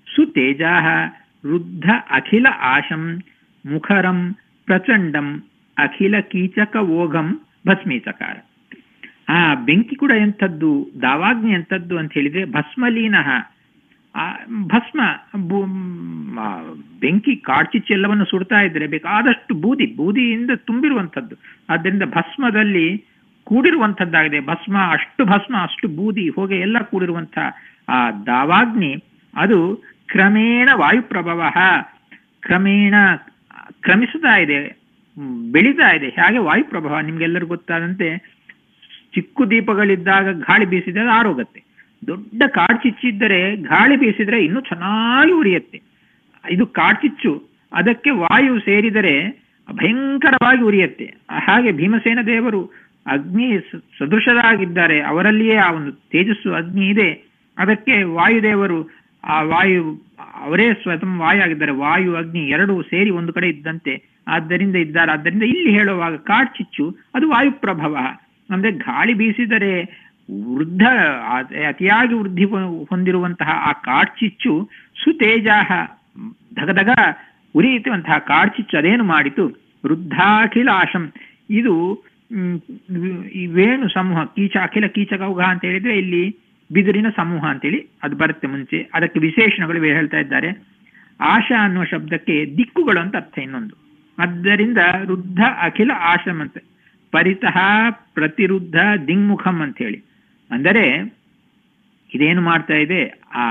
ಸುತೇಜ ವೃದ್ಧ ಅಖಿಲ ಆಶಂ ಮುಖರಂ ಪ್ರಚಂಡಂ ಅಖಿಲ ಕೀಚಕ ಓಘಂ ಭಸ್ಮೀಚಕಾರ ಆ ಬೆಂಕಿ ಕೂಡ ಎಂಥದ್ದು ದಾವಾಗ್ನಿ ಎಂಥದ್ದು ಅಂತ ಹೇಳಿದ್ರೆ ಭಸ್ಮಲೀನಃ ಆ ಭಸ್ಮ ಬೂ- ಆ, ಬೆಂಕಿ ಕಾಡ್ಚಿಚ್ಚು ಎಲ್ಲವನ್ನು ಸುಡ್ತಾ ಇದ್ರೆ ಬೇಕಾದಷ್ಟು ಬೂದಿ ಬೂದಿಯಿಂದ ತುಂಬಿರುವಂಥದ್ದು ಆದ್ದರಿಂದ ಭಸ್ಮದಲ್ಲಿ ಕೂಡಿರುವಂಥದ್ದಾಗಿದೆ ಭಸ್ಮ ಅಷ್ಟು ಭಸ್ಮ ಅಷ್ಟು ಬೂದಿ ಹೊಗೆ ಎಲ್ಲ ಕೂಡಿರುವಂಥ ಆ ದಾವಾಗ್ನಿ ಅದು ಕ್ರಮೇಣ ವಾಯುಪ್ರಭವ ಕ್ರಮೇಣ ಕ್ರಮಿಸ್ತಾ ಇದೆ ಹ್ಮ್, ಬೆಳೀತಾ ಇದೆ ಹಾಗೆ ವಾಯುಪ್ರಭಾವ ನಿಮ್ಗೆಲ್ಲರಿಗೂ ಗೊತ್ತಾದಂತೆ ಚಿಕ್ಕು ದೀಪಗಳಿದ್ದಾಗ ಗಾಳಿ ಬೀಸಿದ್ರೆ ಅದು ಆರೋಗತ್ತೆ ದೊಡ್ಡ ಕಾಡ್ಚಿಚ್ಚಿದ್ದರೆ ಗಾಳಿ ಬೀಸಿದ್ರೆ ಇನ್ನೂ ಚೆನ್ನಾಗಿ ಉರಿಯುತ್ತೆ ಇದು ಕಾಡ್ಚಿಚ್ಚು ಅದಕ್ಕೆ ವಾಯು ಸೇರಿದರೆ ಭಯಂಕರವಾಗಿ ಉರಿಯುತ್ತೆ ಹಾಗೆ ಭೀಮಸೇನ ದೇವರು ಅಗ್ನಿ ಸ- ಸದೃಶರಾಗಿದ್ದಾರೆ ಅವರಲ್ಲಿಯೇ ಆ ಒಂದು ತೇಜಸ್ಸು ಅಗ್ನಿ ಇದೆ ಅದಕ್ಕೆ ವಾಯುದೇವರು ಆ ವಾಯು ಅವರೇ ಸ್ವತಃ ವಾಯು ಆಗಿದ್ದಾರೆ ವಾಯು ಅಗ್ನಿ ಎರಡೂ ಸೇರಿ ಒಂದು ಕಡೆ ಇದ್ದಂತೆ ಆದ್ದರಿಂದ ಇದ್ದಾರೆ ಆದ್ದರಿಂದ ಇಲ್ಲಿ ಹೇಳುವಾಗ ಕಾಡ್ಚಿಚ್ಚು ಅದು ವಾಯುಪ್ರಭವ ಅಂದ್ರೆ ಗಾಳಿ ಬೀಸಿದರೆ ವೃದ್ಧ ಅತಿ- ಅತಿಯಾಗಿ ವೃದ್ಧಿ ಹೊ- ಹೊಂದಿರುವಂತಹ ಆ ಕಾಡ್ಚಿಚ್ಚು ಸುತೇಜಾಹ ಧಗಧಗ ಉರಿಯುವಂತಹ ಕಾಡ್ಚಿಚ್ಚು ಅದೇನು ಮಾಡಿತು ವೃದ್ಧಾಖಿಲ ಆಶಂ ಇದು ಮ್, ಈ ವೇಣು ಸಮೂಹ ಕೀಚ ಅಖಿಲ ಕೀಚಕೌಘ ಅಂತ ಹೇಳಿದ್ರೆ ಇಲ್ಲಿ ಬಿದಿರಿನ ಸಮೂಹ ಅಂತೇಳಿ ಅದು ಬರುತ್ತೆ ಮುಂಚೆ ಅದಕ್ಕೆ ವಿಶೇಷಣಗಳು ಇವೆ ಹೇಳ್ತಾ ಇದ್ದಾರೆ ಆಶಾ ಅನ್ನುವ ಶಬ್ದಕ್ಕೆ ದಿಕ್ಕುಗಳು ಅಂತ ಅರ್ಥ ಇನ್ನೊಂದು ಆದ್ದರಿಂದ ವೃದ್ಧ ಅಖಿಲ ಆಶಂ ಅಂತ ಪರಿತಃ ಪ್ರತಿರುದ್ಧ ದಿಗ್ಮುಖಂ ಅಂತ ಹೇಳಿ ಅಂದರೆ ಇದೇನು ಮಾಡ್ತಾ ಇದೆ ಆ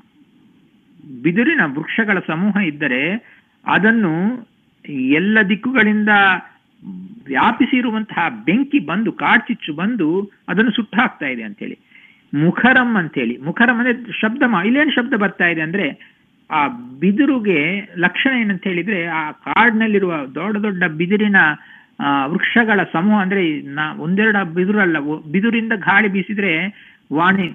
ಬಿದಿರಿನ ವೃಕ್ಷಗಳ ಸಮೂಹ ಇದ್ದರೆ ಅದನ್ನು ಎಲ್ಲ ದಿಕ್ಕುಗಳಿಂದ ವ್ಯಾಪಿಸಿರುವಂತಹ ಬೆಂಕಿ ಬಂದು ಕಾಡ್ಚಿಚ್ಚು ಬಂದು ಅದನ್ನು ಸುಟ್ಟು ಹಾಕ್ತಾ ಇದೆ ಅಂತೇಳಿ ಮುಖರಂ ಅಂತೇಳಿ ಮುಖರಂ ಅಂದ್ರೆ ಶಬ್ದ ಮಾ ಇಲ್ಲೇನು ಶಬ್ದ ಬರ್ತಾ ಇದೆ ಅಂದ್ರೆ ಆ ಬಿದಿರುಗೆ ಲಕ್ಷಣ ಏನಂತ ಹೇಳಿದ್ರೆ ಆ ಕಾಡಿನಲ್ಲಿರುವ ದೊಡ್ಡ ದೊಡ್ಡ ಬಿದಿರಿನ ಆ, ವೃಕ್ಷಗಳ ಸಮೂಹ ಅಂದ್ರೆ ನಾ ಒಂದೆರಡು ಬಿದಿರಲ್ಲ ಒ- ಬಿದಿರಿಂದ ಗಾಳಿ ಬೀಸಿದ್ರೆ ವಾಣಿ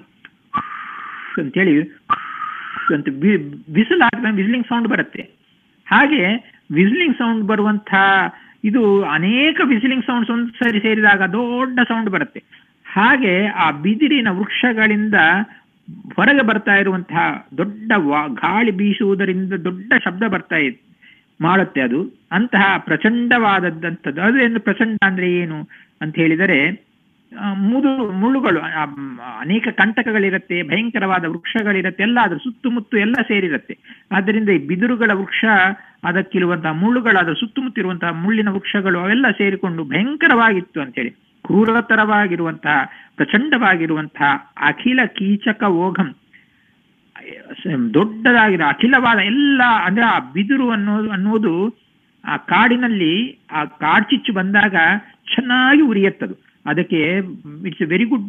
ಅಂತೇಳಿ ಅಂತ ಬಿಸಿಲು ಹಾಕಿದ ವಿಸ್ಲಿಂಗ್ ಸೌಂಡ್ ಬರುತ್ತೆ ಹಾಗೆ ವಿಸ್ಲಿಂಗ್ ಸೌಂಡ್ ಬರುವಂತ ಇದು ಅನೇಕ ವಿಸ್ಲಿಂಗ್ ಸೌಂಡ್ಸ್ ಒಂದು ಸರಿ ಸೇರಿದಾಗ ದೊಡ್ಡ ಸೌಂಡ್ ಬರುತ್ತೆ ಹಾಗೆ ಆ ಬಿದಿರಿನ ವೃಕ್ಷಗಳಿಂದ ಹೊರಗೆ ಬರ್ತಾ ಇರುವಂತಹ ದೊಡ್ಡ ವಾ- ಗಾಳಿ ಬೀಸುವುದರಿಂದ ದೊಡ್ಡ ಶಬ್ದ ಬರ್ತಾ ಇದೆ ಮಾಡುತ್ತೆ ಅದು ಅಂತಹ ಪ್ರಚಂಡವಾದದ್ದಂಥದ್ದು ಅದು ಏನು ಪ್ರಚಂಡ ಅಂದ್ರೆ ಏನು ಅಂತ ಹೇಳಿದರೆ ಆ, ಮುದು ಮುಳ್ಳುಗಳು ಆ, ಮ್, ಅನೇಕ ಕಂಟಕಗಳಿರುತ್ತೆ ಭಯಂಕರವಾದ ವೃಕ್ಷಗಳಿರುತ್ತೆ ಎಲ್ಲ ಅದ್ರ ಸುತ್ತಮುತ್ತ ಎಲ್ಲ ಸೇರಿರುತ್ತೆ ಆದ್ದರಿಂದ ಈ ಬಿದಿರುಗಳ ವೃಕ್ಷ ಅದಕ್ಕಿರುವಂತಹ ಮುಳ್ಳುಗಳು ಅದರ ಸುತ್ತಮುತ್ತ ಇರುವಂತಹ ಮುಳ್ಳಿನ ವೃಕ್ಷಗಳು ಅವೆಲ್ಲ ಸೇರಿಕೊಂಡು ಭಯಂಕರವಾಗಿತ್ತು ಅಂತೇಳಿ ಕ್ರೂರತರವಾಗಿರುವಂತಹ ಪ್ರಚಂಡವಾಗಿರುವಂತಹ ಅಖಿಲ ಕೀಚಕ ಓಘಂ ದೊಡ್ಡದಾಗಿರೋ ಅಖಿಲವಾದ ಎಲ್ಲ ಅಂದ್ರೆ ಆ ಬಿದಿರು ಅನ್ನೋದು ಅನ್ನೋದು ಆ ಕಾಡಿನಲ್ಲಿ ಆ ಕಾಡ್ಚಿಚ್ಚು ಬಂದಾಗ ಚೆನ್ನಾಗಿ ಉರಿಯತ್ತದು ಅದಕ್ಕೆ it's a very good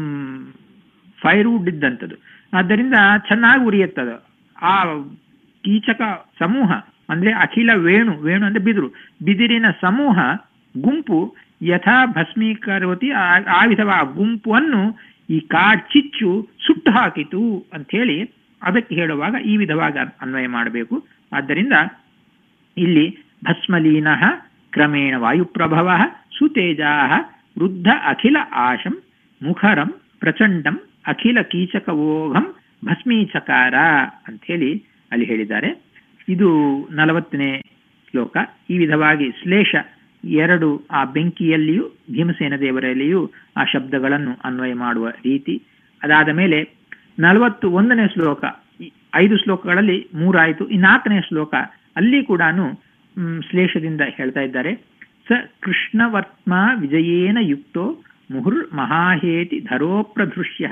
firewood ಇದ್ದಂಥದ್ದು ಆದ್ದರಿಂದ ಚೆನ್ನಾಗಿ ಉರಿಯತ್ತದು ಆ ಕೀಚಕ ಸಮೂಹ ಅಂದ್ರೆ ಅಖಿಲ ವೇಣು ವೇಣು ಅಂದ್ರೆ ಬಿದಿರು ಬಿದಿರಿನ ಸಮೂಹ ಗುಂಪು ಯಥಾ ಭಸ್ಮೀಕರೋತಿ ಆ- ಆ ವಿಧವ ಆ ಗುಂಪನ್ನು ಈ ಕಾಡ್ಚಿಚ್ಚು ಸುಟ್ಟು ಹಾಕಿತು ಅಂತ ಹೇಳಿ ಅದಕ್ಕೆ ಹೇಳುವಾಗ ಈ ವಿಧವಾಗಿ ಅನ್- ಅನ್ವಯ ಮಾಡಬೇಕು ಆದ್ದರಿಂದ ಇಲ್ಲಿ ಭಸ್ಮಲೀನ ಕ್ರಮೇಣ ವಾಯುಪ್ರಭವ ಸುತೇಜಾ ವೃದ್ಧ ಅಖಿಲ ಆಶಂ ಮುಖರಂ ಪ್ರಚಂಡಂ ಅಖಿಲ ಕೀಚಕವೋಘಂ ಭಸ್ಮೀಚಕಾರ ಅಂಥೇಳಿ ಅಲ್ಲಿ ಹೇಳಿದ್ದಾರೆ ಇದು ನಲವತ್ತನೇ ಶ್ಲೋಕ ಈ ವಿಧವಾಗಿ ಶ್ಲೇಷ ಎರಡು ಆ ಬೆಂಕಿಯಲ್ಲಿಯೂ ಭೀಮಸೇನ ದೇವರಲ್ಲಿಯೂ ಆ ಶಬ್ದಗಳನ್ನು ಅನ್ವಯ ಮಾಡುವ ರೀತಿ ಅದಾದ ಮೇಲೆ ನಲವತ್ತು ಒಂದನೇ ಶ್ಲೋಕ ಈ ಐದು ಶ್ಲೋಕಗಳಲ್ಲಿ ಮೂರಾಯಿತು ಈ ನಾಲ್ಕನೇ ಶ್ಲೋಕ ಅಲ್ಲಿ ಕೂಡ ಶ್ಲೇಷದಿಂದ ಹೇಳ್ತಾ ಇದ್ದಾರೆ ಸ ಕೃಷ್ಣವರ್ತ್ಮ ವಿಜಯೇನ ಯುಕ್ತೋ ಮುಹುರ್ ಮಹಾಹೇತಿ ಧರೋಪ್ರದೃಶ್ಯ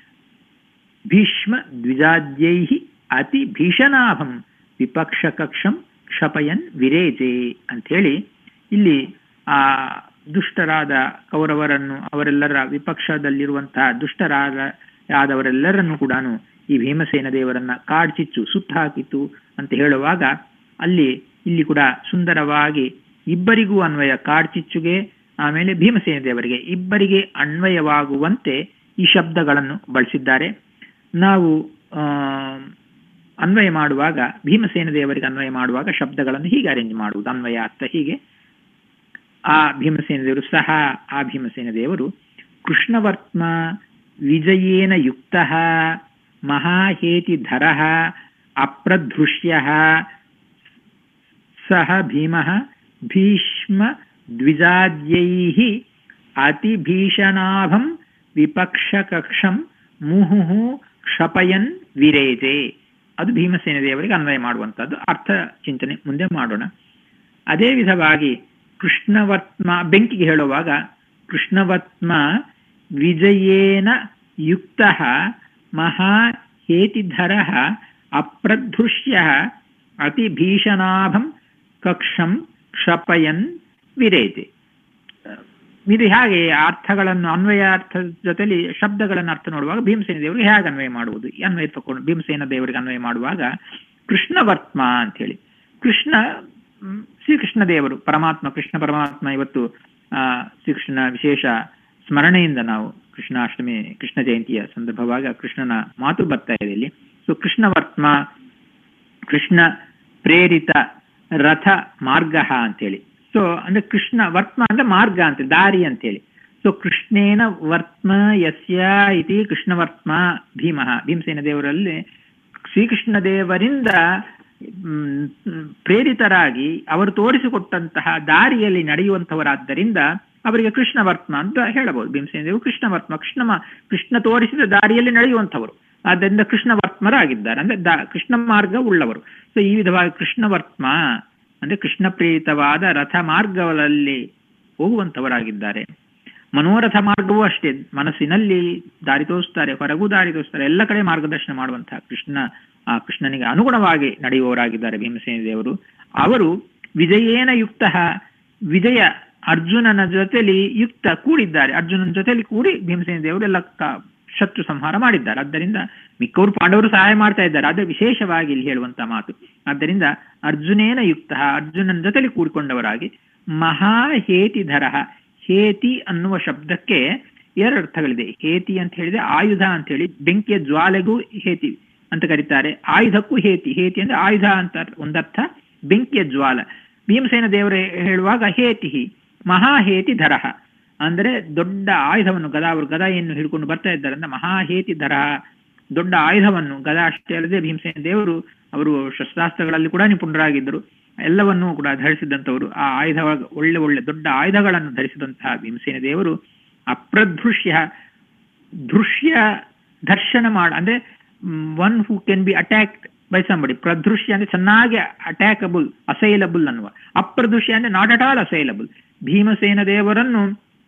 ಭೀಷ್ಮ ದ್ವಿಜಾದ್ಯೈ ಅತಿ ಭೀಷಣಾಭಂ ವಿಪಕ್ಷ ಕಕ್ಷಂ ಕ್ಷಪಯನ್ ವಿರೇಜೆ ಅಂಥೇಳಿ ಇಲ್ಲಿ ಆ ದುಷ್ಟರಾದ ಕೌರವರನ್ನು ಅವರೆಲ್ಲರ ವಿಪಕ್ಷದಲ್ಲಿರುವಂತಹ ದುಷ್ಟರಾದ ಆದವರೆಲ್ಲರನ್ನು ಕೂಡ ಈ ಭೀಮಸೇನ ದೇವರನ್ನ ಕಾಡ್ಚಿಚ್ಚು ಸುಟ್ಟು ಹಾಕಿತು ಅಂತ ಹೇಳುವಾಗ ಅಲ್ಲಿ ಇಲ್ಲಿ ಕೂಡ ಸುಂದರವಾಗಿ ಇಬ್ಬರಿಗೂ ಅನ್ವಯ ಕಾಡ್ಚಿಚ್ಚುಗೆ ಆಮೇಲೆ ಭೀಮಸೇನ ದೇವರಿಗೆ ಇಬ್ಬರಿಗೆ ಅನ್ವಯವಾಗುವಂತೆ ಈ ಶಬ್ದಗಳನ್ನು ಬಳಸಿದ್ದಾರೆ ನಾವು ಆ, ಅನ್ವಯ ಮಾಡುವಾಗ ಭೀಮಸೇನ ದೇವರಿಗೆ ಅನ್ವಯ ಮಾಡುವಾಗ ಶಬ್ದಗಳನ್ನು ಹೀಗೆ ಅರೇಂಜ್ ಮಾಡುವುದು ಅನ್ವಯ ಅರ್ಥ ಹೀಗೆ ಆ ಭೀಮಸೇನ ದೇವರು ಸಹ ಆ ಭೀಮಸೇನ ದೇವರು ಕೃಷ್ಣವರ್ತ್ಮ ವಿಜಯೇನ ಯುಕ್ತ ಮಹಾಹೇತಿ ಧರ ಅಪ್ರದೃಶ್ಯ ಸಹ ಭೀಮ ಭೀಷ್ಮ ದ್ವಿಜಾದ್ಯೈಃ ಅತಿಭೀಷಣಾಭಂ ವಿಪಕ್ಷಕಕ್ಷಂ ಮುಹುಹು ಕ್ಷಪಯನ್ ವಿರೇಜೆ ಅದು ಭೀಮಸೇನ ದೇವರಿಗೆ ಅನ್ವಯ ಮಾಡುವಂಥದ್ದು ಅರ್ಥ ಚಿಂತನೆ ಮುಂದೆ ಮಾಡೋಣ ಅದೇ ವಿಧವಾಗಿ ಕೃಷ್ಣವತ್ಮ ಬೆಂಕಿಗೆ ಹೇಳುವಾಗ ಕೃಷ್ಣವತ್ಮ ವಿಜಯೇನ ಯುಕ್ತ ಮಹಾ ಹೇತಿಧರ ಅಪ್ರಧೃಷ್ಯ ಅತಿಭೀಷಣಾಭಂ ಕಕ್ಷಂ ಕ್ಷಪಯನ್ ವಿರೇತೆ ಇದು ಹೇಗೆ ಅರ್ಥಗಳನ್ನು ಅನ್ವಯ ಅರ್ಥದ ಜೊತೆಲಿ ಶಬ್ದಗಳನ್ನು ಅರ್ಥ ನೋಡುವಾಗ ಭೀಮಸೇನ ದೇವರಿಗೆ ಹೇಗೆ ಅನ್ವಯ ಮಾಡುವುದು ಈ ಅನ್ವಯ ತಕೊಂಡು ಭೀಮಸೇನ ದೇವರಿಗೆ ಅನ್ವಯ ಮಾಡುವಾಗ ಕೃಷ್ಣವರ್ತ್ಮ ಅಂತ ಹೇಳಿ ಕೃಷ್ಣ ಮ್, ಶ್ರೀಕೃಷ್ಣ ದೇವರು ಪರಮಾತ್ಮ ಕೃಷ್ಣ ಪರಮಾತ್ಮ ಇವತ್ತು ಆ ಶ್ರೀಕೃಷ್ಣ ವಿಶೇಷ ಸ್ಮರಣೆಯಿಂದ ನಾವು ಕೃಷ್ಣಾಷ್ಟಮಿ ಕೃಷ್ಣ ಜಯಂತಿಯ ಸಂದರ್ಭವಾಗ ಕೃಷ್ಣನ ಮಾತು ಬರ್ತಾ ಇದೆ ಇಲ್ಲಿ ಸೊ ಕೃಷ್ಣವರ್ತ್ಮ ಕೃಷ್ಣ ಪ್ರೇರಿತ ರಥ ಮಾರ್ಗ ಅಂತೇಳಿ ಸೊ ಅಂದ್ರೆ ಕೃಷ್ಣ ವರ್ತ್ಮ ಅಂದ್ರೆ ಮಾರ್ಗ ಅಂತ ದಾರಿ ಅಂತೇಳಿ ಸೊ ಕೃಷ್ಣೇನ ವರ್ತ್ಮ ಯಸ್ಯ ಇತಿ ಕೃಷ್ಣವರ್ತ್ಮ ಭೀಮಃ ಭೀಮಸೇನ ದೇವರಲ್ಲಿ ಶ್ರೀಕೃಷ್ಣ ದೇವರಿಂದ ಮ್, ಪ್ರೇರಿತರಾಗಿ ಅವರು ತೋರಿಸಿಕೊಟ್ಟಂತಹ ದಾರಿಯಲ್ಲಿ ನಡೆಯುವಂತವರಾದ್ದರಿಂದ ಅವರಿಗೆ ಕೃಷ್ಣವರ್ತ್ಮ ಅಂತ ಹೇಳಬಹುದು ಭೀಮಸೇನ ದೇವರು ಕೃಷ್ಣವರ್ತ್ಮ ಕೃಷ್ಣ ಮ- ಕೃಷ್ಣ ತೋರಿಸಿದ ದಾರಿಯಲ್ಲಿ ನಡೆಯುವಂಥವರು ಆದ್ದರಿಂದ ಕೃಷ್ಣವರ್ತ್ಮರಾಗಿದ್ದಾರೆ ಅಂದ್ರೆ ದಾ- ಕೃಷ್ಣ ಮಾರ್ಗ ಉಳ್ಳವರು ಸೊ ಈ ವಿಧವಾಗಿ ಕೃಷ್ಣವರ್ತ್ಮ ಅಂದ್ರೆ ಕೃಷ್ಣ ಪ್ರೇರಿತವಾದ ರಥ ಮಾರ್ಗಗಳಲ್ಲಿ ಹೋಗುವಂತವರಾಗಿದ್ದಾರೆ ಮನೋರಥ ಮಾರ್ಗವೂ ಅಷ್ಟೇ ಮನಸ್ಸಿನಲ್ಲಿ ದಾರಿ ತೋರಿಸ್ತಾರೆ ಹೊರಗೂ ದಾರಿ ತೋರಿಸ್ತಾರೆ ಎಲ್ಲ ಕಡೆ ಮಾರ್ಗದರ್ಶನ ಮಾಡುವಂತಹ ಕೃಷ್ಣ ಆ ಕೃಷ್ಣನಿಗೆ ಅನುಗುಣವಾಗಿ ನಡೆಯುವವರಾಗಿದ್ದಾರೆ ಭೀಮಸೇನ ದೇವರು ಅವರು ವಿಜಯೇನ ಯುಕ್ತ ವಿಜಯ ಅರ್ಜುನನ ಜೊತೆಲಿ ಯುಕ್ತ ಕೂಡಿದ್ದಾರೆ ಅರ್ಜುನನ ಜೊತೆಲಿ ಕೂಡಿ ಭೀಮಸೇನ ದೇವರು ಎಲ್ಲ ಕ- ಶತ್ರು ಸಂಹಾರ ಮಾಡಿದ್ದಾರೆ ಆದ್ದರಿಂದ ಮಿಕ್ಕವರು ಪಾಂಡವರು ಸಹಾಯ ಮಾಡ್ತಾ ಇದ್ದಾರೆ ಅದು ವಿಶೇಷವಾಗಿ ಇಲ್ಲಿ ಹೇಳುವಂತ ಮಾತು ಆದ್ದರಿಂದ ಅರ್ಜುನೇನ ಯುಕ್ತ ಅರ್ಜುನನ ಜೊತೆಲಿ ಕೂಡಿಕೊಂಡವರಾಗಿ ಮಹಾಹೇತಿಧರ ಹೇತಿ ಅನ್ನುವ ಶಬ್ದಕ್ಕೆ ಎರಡು ಅರ್ಥಗಳಿದೆ ಹೇತಿ ಅಂತ ಹೇಳಿದ್ರೆ ಆಯುಧ ಅಂತ ಹೇಳಿ ಬೆಂಕಿಯ ಜ್ವಾಲೆಗೂ ಹೇತಿ ಅಂತ ಕರೀತಾರೆ ಆಯುಧಕ್ಕೂ ಹೇತಿ ಹೇತಿ ಅಂದ್ರೆ ಆಯುಧ ಅಂತ ಒಂದರ್ಥ ಬೆಂಕಿಯ ಜ್ವಾಲ ಭೀಮಸೇನ ದೇವರ ಹೇಳುವಾಗ ಹೇತಿ ಮಹಾಹೇತಿ ಧರಹ ಅಂದ್ರೆ ದೊಡ್ಡ ಆಯುಧವನ್ನು ಗದಾ ಅವರು ಗದಾಯನ್ನು ಹಿಡ್ಕೊಂಡು ಬರ್ತಾ ಇದ್ದಾರೆ ಅಂದ್ರೆ ಮಹಾಹೇತಿ ಧರ ದೊಡ್ಡ ಆಯುಧವನ್ನು ಗದಾ ಅಷ್ಟೇ ಅಲ್ಲದೆ ಭೀಮಸೇನ ದೇವರು ಅವರು ಶಸ್ತ್ರಾಸ್ತ್ರಗಳಲ್ಲಿ ಕೂಡ ನಿಪುಣರಾಗಿದ್ದರು ಎಲ್ಲವನ್ನೂ ಕೂಡ ಧರಿಸಿದಂಥವರು ಆ ಆಯುಧ ಒಳ್ಳೆ ಒಳ್ಳೆ ದೊಡ್ಡ ಆಯುಧಗಳನ್ನು ಧರಿಸಿದಂತಹ ಭೀಮಸೇನ ದೇವರು ಅಪ್ರದೃಶ್ಯ ದೃಶ್ಯ ದರ್ಶನ ಮಾಡ ಅಂದ್ರೆ one who can be attacked by somebody ಪ್ರದೃಶ್ಯ ಅಂದ್ರೆ ಚೆನ್ನಾಗಿ ಅಟ್ಯಾಕಬಲ್ ಅಸೈಲಬಲ್ ಅನ್ನುವ ಅಪ್ರದೃಶ್ಯ ಅಂದ್ರೆ not at all assailable Bhimasena ದೇವರನ್ನು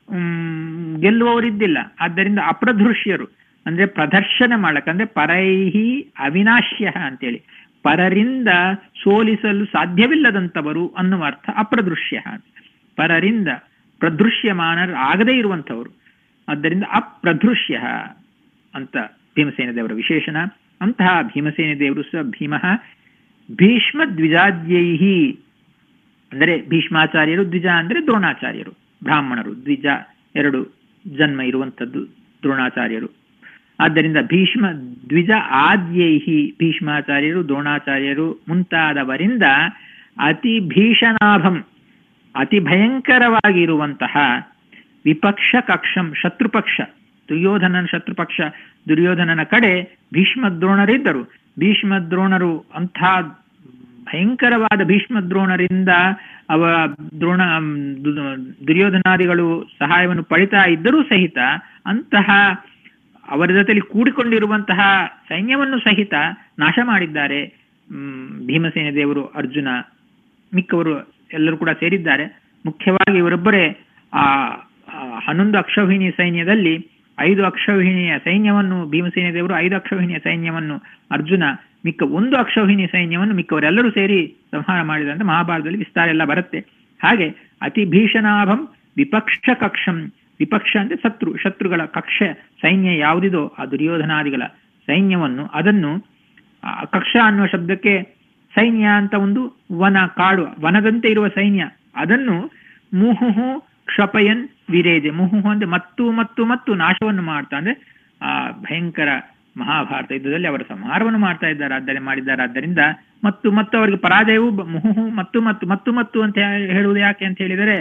ಮ್, ಗೆಲ್ಲುವವರಿದ್ದಿಲ್ಲ ಆದ್ದರಿಂದ ಅಪ್ರದೃಶ್ಯರು ಅಂದ್ರೆ ಪ್ರದರ್ಶನ ಮಾಡಕ್ ಅಂದ್ರೆ ಪರೈಹಿ ಅವಿನಾಶ್ಯ ಅಂತೇಳಿ ಪರರಿಂದ ಸೋಲಿಸಲು ಸಾಧ್ಯವಿಲ್ಲದಂತವರು ಅನ್ನುವ ಅರ್ಥ ಅಪ್ರದೃಶ್ಯ ಪರರಿಂದ ಪ್ರದೃಶ್ಯಮಾನರು ಆಗದೇ ಇರುವಂತವರು ಆದ್ದರಿಂದ ಅಪ್ರದೃಶ್ಯ ಅಂತ ಭೀಮಸೇನ ದೇವರ ವಿಶೇಷಣ ಅಂತಹ ಭೀಮಸೇನ ದೇವರು ಸಹ ಭೀಮ ಭೀಷ್ಮ ದ್ವಿಜಾದ್ಯೈಹಿ ಅಂದರೆ ಭೀಷ್ಮಾಚಾರ್ಯರು ದ್ವಿಜ ಅಂದ್ರೆ ದ್ರೋಣಾಚಾರ್ಯರು ಬ್ರಾಹ್ಮಣರು ದ್ವಿಜ ಎರಡು ಜನ್ಮ ಇರುವಂತದ್ದು ದ್ರೋಣಾಚಾರ್ಯರು ಆದ್ದರಿಂದ ಭೀಷ್ಮ ದ್ವಿಜ ಆದ್ಯೈಹಿ ಭೀಷ್ಮಾಚಾರ್ಯರು ದ್ರೋಣಾಚಾರ್ಯರು ಮುಂತಾದವರಿಂದ ಅತಿ ಭೀಷಣಾಭಂ ಅತಿ ಭಯಂಕರವಾಗಿರುವಂತಹ ವಿಪಕ್ಷ ಕಕ್ಷಂ ಶತ್ರುಪಕ್ಷ ದುರ್ಯೋಧನನ ಶತ್ರುಪಕ್ಷ ದುರ್ಯೋಧನನ ಕಡೆ ಭೀಷ್ಮ ದ್ರೋಣರಿದ್ದರು ಭೀಷ್ಮ ದ್ರೋಣರು ಅಂಥ ಭಯಂಕರವಾದ ಭೀಷ್ಮ ದ್ರೋಣರಿಂದ ಅವ ದ್ರೋಣ ದು- ದುರ್ಯೋಧನಾದಿಗಳು ಸಹಾಯವನ್ನು ಪಡಿತಾ ಇದ್ದರೂ ಸಹಿತ ಅಂತಹ ಅವರ ಜೊತೆಲಿ ಕೂಡಿಕೊಂಡಿರುವಂತಹ ಸೈನ್ಯವನ್ನು ಸಹಿತ ನಾಶ ಮಾಡಿದ್ದಾರೆ ಮ್, ಭೀಮಸೇನ ದೇವರು ಅರ್ಜುನ ಮಿಕ್ಕವರು ಎಲ್ಲರೂ ಕೂಡ ಸೇರಿದ್ದಾರೆ ಮುಖ್ಯವಾಗಿ ಇವರೊಬ್ಬರೇ ಆ ಆ ಹನ್ನೊಂದು ಅಕ್ಷೌಹಿಣಿ ಸೈನ್ಯದಲ್ಲಿ ಐದು ಅಕ್ಷೌಹಿಣಿಯ ಸೈನ್ಯವನ್ನು ಭೀಮಸೇನ ದೇವರು ಐದು ಅಕ್ಷೌಹಿಣಿಯ ಸೈನ್ಯವನ್ನು ಅರ್ಜುನ ಮಿಕ್ಕ ಒಂದು ಅಕ್ಷೌಹಿಣಿ ಸೈನ್ಯವನ್ನು ಮಿಕ್ಕವರೆಲ್ಲರೂ ಸೇರಿ ಸಂಹಾರ ಮಾಡಿದಂತೆ ಮಹಾಭಾರತದಲ್ಲಿ ವಿಸ್ತಾರ ಎಲ್ಲ ಬರುತ್ತೆ ಹಾಗೆ ಅತಿ ಭೀಷಣಾಭಂ ವಿಪಕ್ಷ ಕಕ್ಷಂ ವಿಪಕ್ಷ ಅಂದ್ರೆ ಶತ್ರು ಶತ್ರುಗಳ ಕಕ್ಷ ಸೈನ್ಯ ಯಾವುದಿದೋ ಆ ದುರ್ಯೋಧನಾದಿಗಳ ಸೈನ್ಯವನ್ನು ಅದನ್ನು ಆ ಕಕ್ಷ ಅನ್ನುವ ಶಬ್ದಕ್ಕೆ ಸೈನ್ಯ ಅಂತ ಒಂದು ವನ ಕಾಡು ವನದಂತೆ ಇರುವ ಸೈನ್ಯ ಅದನ್ನು ಮುಹುಹು ಕ್ಷಪಯನ್ ವಿರೇಜೆ ಮುಹುಹು ಅಂದ್ರೆ ಮತ್ತು ಮತ್ತು ಮತ್ತು ನಾಶವನ್ನು ಮಾಡ್ತಾ ಅಂದ್ರೆ ಆ ಭಯಂಕರ ಮಹಾಭಾರತ ಯುದ್ಧದಲ್ಲಿ ಅವರ ಸಂಹಾರವನ್ನು ಮಾಡ್ತಾ ಇದ್ದಾರೆ ಆದ್ದರಿಂದ ಮಾಡಿದ್ದಾರೆ ಆದ್ದರಿಂದ ಮತ್ತು ಮತ್ತು ಅವರಿಗೆ ಪರಾಜಯವು ಬ- ಮುಹುಹು ಮತ್ತು ಮತ್ತು ಮತ್ತು ಮತ್ತು ಅಂತ ಹೇ- ಹೇಳುವುದು ಯಾಕೆ ಅಂತ ಹೇಳಿದರೆ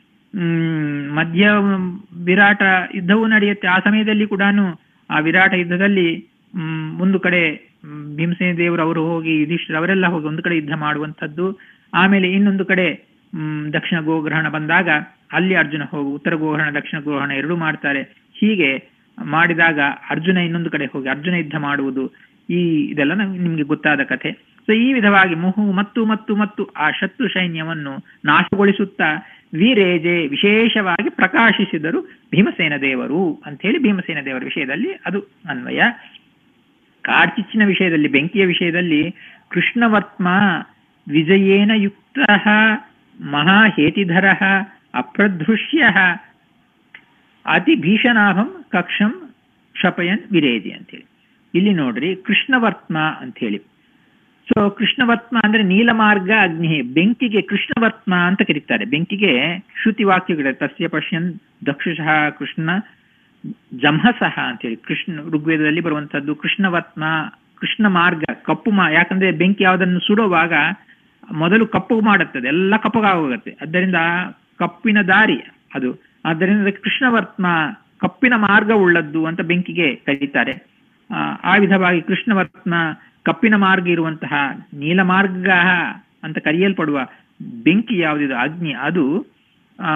ಹ್ಮ್ ಮಧ್ಯ ವಿರಾಟ ಯುದ್ಧವೂ ನಡೆಯುತ್ತೆ ಆ ಸಮಯದಲ್ಲಿ ಕೂಡ ಆ ವಿರಾಟ ಯುದ್ಧದಲ್ಲಿ ಹ್ಮ್ ಒಂದು ಕಡೆ ಹ್ಮ್, ಭೀಮಸೇನ ದೇವರು ಅವರು ಹೋಗಿ ಯುಧಿಷ್ಠಿರ ಅವರೆಲ್ಲ ಹೋಗಿ ಒಂದು ಕಡೆ ಯುದ್ಧ ಮಾಡುವಂಥದ್ದು ಆಮೇಲೆ ಇನ್ನೊಂದು ಕಡೆ ಮ್, ದಕ್ಷಿಣ ಗೋಗ್ರಹಣ ಬಂದಾಗ ಅಲ್ಲಿ ಅರ್ಜುನ ಹೋಗಿ ಉತ್ತರ ಗೋಗ್ರಹಣ ದಕ್ಷಿಣ ಗೋಗ್ರಹಣ ಎರಡೂ ಮಾಡ್ತಾರೆ ಹೀಗೆ ಮಾಡಿದಾಗ ಅರ್ಜುನ ಇನ್ನೊಂದು ಕಡೆ ಹೋಗಿ ಅರ್ಜುನ ಯುದ್ಧ ಮಾಡುವುದು ಈ ಇದೆಲ್ಲ ನಮ್ಗೆ- ನಿಮ್ಗೆ ಗೊತ್ತಾದ ಕಥೆ ಸೊ ಈ ವಿಧವಾಗಿ ಮುಹು ಮತ್ತು ಮತ್ತು ಮತ್ತು ಆ ಶತ್ರು ಸೈನ್ಯವನ್ನು ನಾಶಗೊಳಿಸುತ್ತಾ ವೀರೇಜೆ ವಿಶೇಷವಾಗಿ ಪ್ರಕಾಶಿಸಿದರು ಭೀಮಸೇನ ದೇವರು ಅಂತ ಹೇಳಿ ಭೀಮಸೇನ ದೇವರ ವಿಷಯದಲ್ಲಿ ಅದು ಅನ್ವಯ ಕಾರ್ಚಿಚ್ಚಿನ ವಿಷಯದಲ್ಲಿ ಬೆಂಕಿಯ ವಿಷಯದಲ್ಲಿ ಕೃಷ್ಣವರ್ತ್ಮ ವಿಜಯೇನ ಯುಕ್ತ ಮಹಾಹೇತಿಧರ ಅಪ್ರದೃಶ್ಯ ಅತಿ ಭೀಷಣಾಭಂ ಕಕ್ಷಂ ಕ್ಷಪಯನ್ ವಿರೇಜಿ ಅಂತೇಳಿ ಇಲ್ಲಿ ನೋಡ್ರಿ ಕೃಷ್ಣವರ್ತ್ಮ ಅಂತ ಹೇಳಿ ಸೊ ಕೃಷ್ಣವರ್ತ್ಮ ಅಂದ್ರೆ ನೀಲಮಾರ್ಗ ಅಗ್ನಿ ಬೆಂಕಿಗೆ ಕೃಷ್ಣವರ್ತ್ಮ ಅಂತ ಕರೀತಾರೆ ಬೆಂಕಿಗೆ ಶ್ರುತಿ ವಾಕ್ಯಗಳು ತಸ್ಯ ಪಶ್ಯನ್ ದಕ್ಷುಷಃ ಕೃಷ್ಣ ಜಂಹಸಃ ಅಂತೇಳಿ ಕೃಷ್ಣ ಋಗ್ವೇದದಲ್ಲಿ ಬರುವಂತದ್ದು ಕೃಷ್ಣವತ್ಮ ಕೃಷ್ಣ ಮಾರ್ಗ ಕಪ್ಪು ಮಾ ಯಾಕಂದ್ರೆ ಬೆಂಕಿ ಯಾವುದನ್ನು ಸುಡುವಾಗ ಮೊದಲು ಕಪ್ಪು ಮಾಡುತ್ತದೆ ಎಲ್ಲ ಕಪ್ಪಗಾಗೋಗುತ್ತೆ ಆದ್ದರಿಂದ ಕಪ್ಪಿನ ದಾರಿ ಅದು ಆದ್ದರಿಂದ ಅದಕ್ಕೆ ಕೃಷ್ಣವರ್ತ್ಮ ಕಪ್ಪಿನ ಮಾರ್ಗ ಉಳ್ಳದ್ದು ಅಂತ ಬೆಂಕಿಗೆ ಕರೀತಾರೆ ಆ, ಆ ವಿಧವಾಗಿ ಕೃಷ್ಣವರ್ತ್ಮ ಕಪ್ಪಿನ ಮಾರ್ಗ ಇರುವಂತಹ ನೀಲಮಾರ್ಗ ಅಂತ ಕರೆಯಲ್ಪಡುವ ಬೆಂಕಿ ಯಾವುದಿದೆ ಅಗ್ನಿ ಅದು ಆ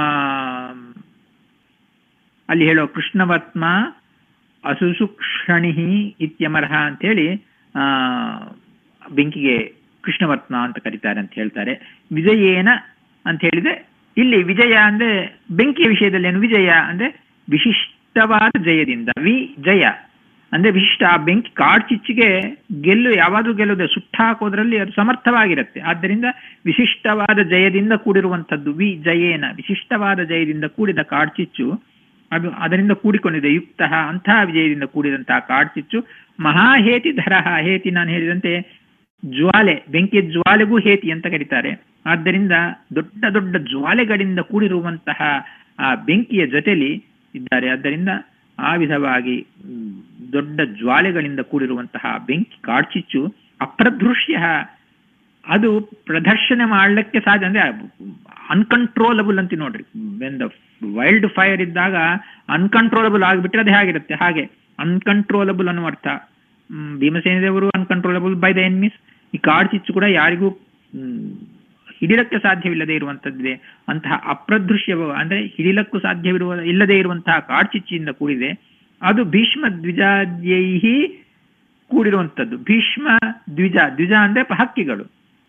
ಅಲ್ಲಿ ಹೇಳೋ ಕೃಷ್ಣವತ್ಮ ಅಸುಸುಕ್ಷಣಿ ಇತ್ಯಮರಹ ಅಂತೇಳಿ ಆ ಬೆಂಕಿಗೆ ಕೃಷ್ಣವತ್ಮ ಅಂತ ಕರೀತಾರೆ ಅಂತ ಹೇಳ್ತಾರೆ ವಿಜಯೇನ ಅಂತ ಹೇಳಿದ್ರೆ ಇಲ್ಲಿ ವಿಜಯ ಅಂದ್ರೆ ಬೆಂಕಿಯ ವಿಷಯದಲ್ಲಿ ಏನು ವಿಜಯ ಅಂದ್ರೆ ವಿಶಿಷ್ಟವಾದ ಜಯದಿಂದ ವಿ ಜಯ ಅಂದ್ರೆ ವಿಶಿಷ್ಟ ಆ ಬೆಂಕಿ ಕಾಡ್ಚಿಚ್ಚಿಗೆ ಗೆಲ್ಲು ಯಾವಾದ್ರೂ ಗೆಲ್ಲುವುದೇ ಸುಟ್ಟಾಕೋದ್ರಲ್ಲಿ ಅದು ಸಮರ್ಥವಾಗಿರುತ್ತೆ ಆದ್ದರಿಂದ ವಿಶಿಷ್ಟವಾದ ಜಯದಿಂದ ಕೂಡಿರುವಂತದ್ದು ವಿ ಜಯೇನ ವಿಶಿಷ್ಟವಾದ ಜಯದಿಂದ ಕೂಡಿದ ಕಾಡ್ಚಿಚ್ಚು ಅದು ಅದರಿಂದ ಕೂಡಿಕೊಂಡಿದೆ ಯುಕ್ತ ಅಂತಹ ವಿಜಯದಿಂದ ಕೂಡಿದಂತಹ ಕಾಡ್ಚಿಚ್ಚು ಮಹಾಹೇತಿ ಧರ ಹೇತಿ ನಾನು ಹೇಳಿದಂತೆ ಜ್ವಾಲೆ ಬೆಂಕಿಯ ಜ್ವಾಲೆಗೂ ಹೇತಿ ಅಂತ ಕರೀತಾರೆ ಆದ್ದರಿಂದ ದೊಡ್ಡ ದೊಡ್ಡ ಜ್ವಾಲೆಗಳಿಂದ ಕೂಡಿರುವಂತಹ ಆ ಬೆಂಕಿಯ ಜೊತೆಲಿ ಇದ್ದಾರೆ ಆದ್ದರಿಂದ ಆ ವಿಧವಾಗಿ ಮ್, ದೊಡ್ಡ ಜ್ವಾಲೆಗಳಿಂದ ಕೂಡಿರುವಂತಹ ಬೆಂಕಿ ಕಾಡ್ಚಿಚ್ಚು ಅಪ್ರದೃಶ್ಯ ಅದು ಪ್ರದರ್ಶನ ಮಾಡ್ಲಿಕ್ಕೆ ಸಾಧ್ಯ ಅಂದ್ರೆ ಅನ್ಕಂಟ್ರೋಲಬಲ್ ಅಂತ ನೋಡ್ರಿ ವೆನ್ ದ ವೈಲ್ಡ್ ಫೈರ್ ಇದ್ದಾಗ ಅನ್ಕಂಟ್ರೋಲಬಲ್ ಆಗಿಬಿಟ್ರೆ ಅದು ಹೇಗಿರುತ್ತೆ ಹಾಗೆ ಅನ್ಕಂಟ್ರೋಲಬಲ್ ಅನ್ನುವ ಅರ್ಥ ಮ್, ಭೀಮಸೇನ ದೇವರು ಅನ್ಕಂಟ್ರೋಲಬಲ್ ಬೈ ದ ಎನ್ಮಿಸ್ ಈ ಕಾಡ್ಚಿಚ್ಚು ಕೂಡ ಯಾರಿಗೂ ಮ್, ಹಿಡಿಲಕ್ಕೆ ಸಾಧ್ಯವಿಲ್ಲದೆ ಇರುವಂತದ್ದಿದೆ ಅಂತಹ ಅಪ್ರದೃಶ್ಯ ಅಂದ್ರೆ ಹಿಡಿಲಕ್ಕೂ ಸಾಧ್ಯವಿರುವ ಇಲ್ಲದೆ ಇರುವಂತಹ ಕಾಡ್ಚಿಚ್ಚಿಯಿಂದ ಕೂಡಿದೆ ಅದು ಭೀಷ್ಮ ದ್ವಿಜಾದ್ಯೈಹಿ ಕೂಡಿರುವಂತದ್ದು ಭೀಷ್ಮ ದ್ವಿಜ ದ್ವಿಜ ಅಂದ್ರೆ ಪ- ಹಕ್ಕಿಗಳು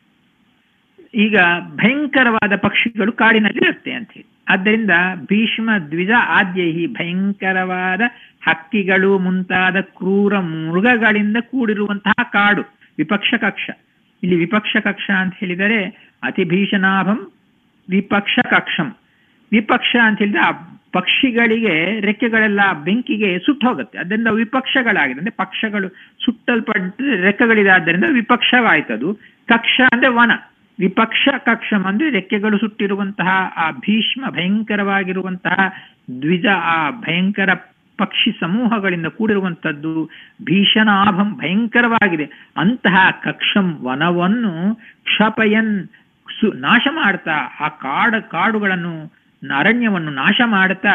ಈಗ ಭಯಂಕರವಾದ ಪಕ್ಷಿಗಳು ಕಾಡಿನಲ್ಲಿ ಇರುತ್ತೆ ಅಂತ ಹೇಳಿ ಆದ್ದರಿಂದ ಭೀಷ್ಮ ದ್ವಿಜ ಆದ್ಯೈಹಿ ಭಯಂಕರವಾದ ಹಕ್ಕಿಗಳು ಮುಂತಾದ ಕ್ರೂರ ಮೃಗಗಳಿಂದ ಕೂಡಿರುವಂತಹ ಕಾಡು ವಿಪಕ್ಷ ಕಕ್ಷ ಇಲ್ಲಿ ವಿಪಕ್ಷ ಕಕ್ಷ ಅಂತ ಹೇಳಿದರೆ ಅತಿ ಭೀಷಣಾಭಂ ವಿಪಕ್ಷ ಕಕ್ಷಂ ವಿಪಕ್ಷ ಅಂತ ಹೇಳಿದ್ರೆ ಆ ಪಕ್ಷಿಗಳಿಗೆ ರೆಕ್ಕೆಗಳೆಲ್ಲ ಬೆಂಕಿಗೆ ಸುಟ್ಟು ಹೋಗುತ್ತೆ ಅದರಿಂದ ವಿಪಕ್ಷಗಳಾಗಿದೆ ಅಂದ್ರೆ ಪಕ್ಷಗಳು ಸುಟ್ಟಲ್ಪಟ್ಟು ರೆಕ್ಕೆಗಳಿದೆ ಆದ್ದರಿಂದ ವಿಪಕ್ಷವಾಯ್ತದು ಕಕ್ಷ ಅಂದ್ರೆ ವನ ವಿಪಕ್ಷ ಕಕ್ಷಂ ಅಂದ್ರೆ ರೆಕ್ಕೆಗಳು ಸುಟ್ಟಿರುವಂತಹ ಆ ಭೀಷ್ಮ ಭಯಂಕರವಾಗಿರುವಂತಹ ದ್ವಿಜ ಆ ಭಯಂಕರ ಪಕ್ಷಿ ಸಮೂಹಗಳಿಂದ ಕೂಡಿರುವಂತದ್ದು ಭೀಷಣಾಭಂ ಭಯಂಕರವಾಗಿದೆ ಅಂತಹ ಕಕ್ಷಂ ವನವನ್ನು ಕ್ಷಪಯನ್ ಸು ನಾಶ ಮಾಡ್ತಾ ಆ ಕಾಡ ಕಾಡುಗಳನ್ನು ಅರಣ್ಯವನ್ನು ನಾಶ ಮಾಡ್ತಾ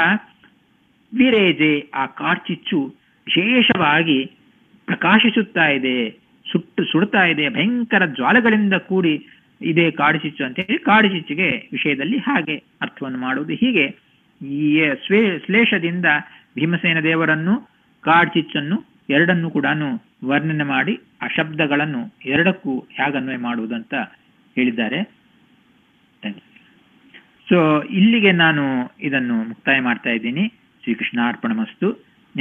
ವಿರೇಜೆ ಆ ಕಾಡ್ಚಿಚ್ಚು ವಿಶೇಷವಾಗಿ ಪ್ರಕಾಶಿಸುತ್ತಾ ಇದೆ ಸುಟ್ಟು ಸುಡ್ತಾ ಇದೆ ಭಯಂಕರ ಜ್ವಾಲೆಗಳಿಂದ ಕೂಡಿ ಇದೆ ಕಾಡುಚಿಚ್ಚು ಅಂತ ಹೇಳಿ ಕಾಡುಚಿಚ್ಚಿಗೆ ವಿಷಯದಲ್ಲಿ ಹಾಗೆ ಅರ್ಥವನ್ನು ಮಾಡುವುದು ಹೀಗೆ ಈ ಸ್ವೇ ಶ್ಲೇಷದಿಂದ ಭೀಮಸೇನ ದೇವರನ್ನು ಕಾಡ್ಚಿಚ್ಚನ್ನು ಎರಡನ್ನು ಕೂಡ ವರ್ಣನೆ ಮಾಡಿ ಆ ಶಬ್ದಗಳನ್ನು ಎರಡಕ್ಕೂ ಹೇಗನ್ವಯ ಮಾಡುವುದಂತ ಹೇಳಿದ್ದಾರೆ ಸೊ ಇಲ್ಲಿಗೆ ನಾನು ಇದನ್ನು ಮುಕ್ತಾಯ ಮಾಡ್ತಾ ಇದ್ದೀನಿ ಶ್ರೀಕೃಷ್ಣ ಅರ್ಪಣಮಸ್ತು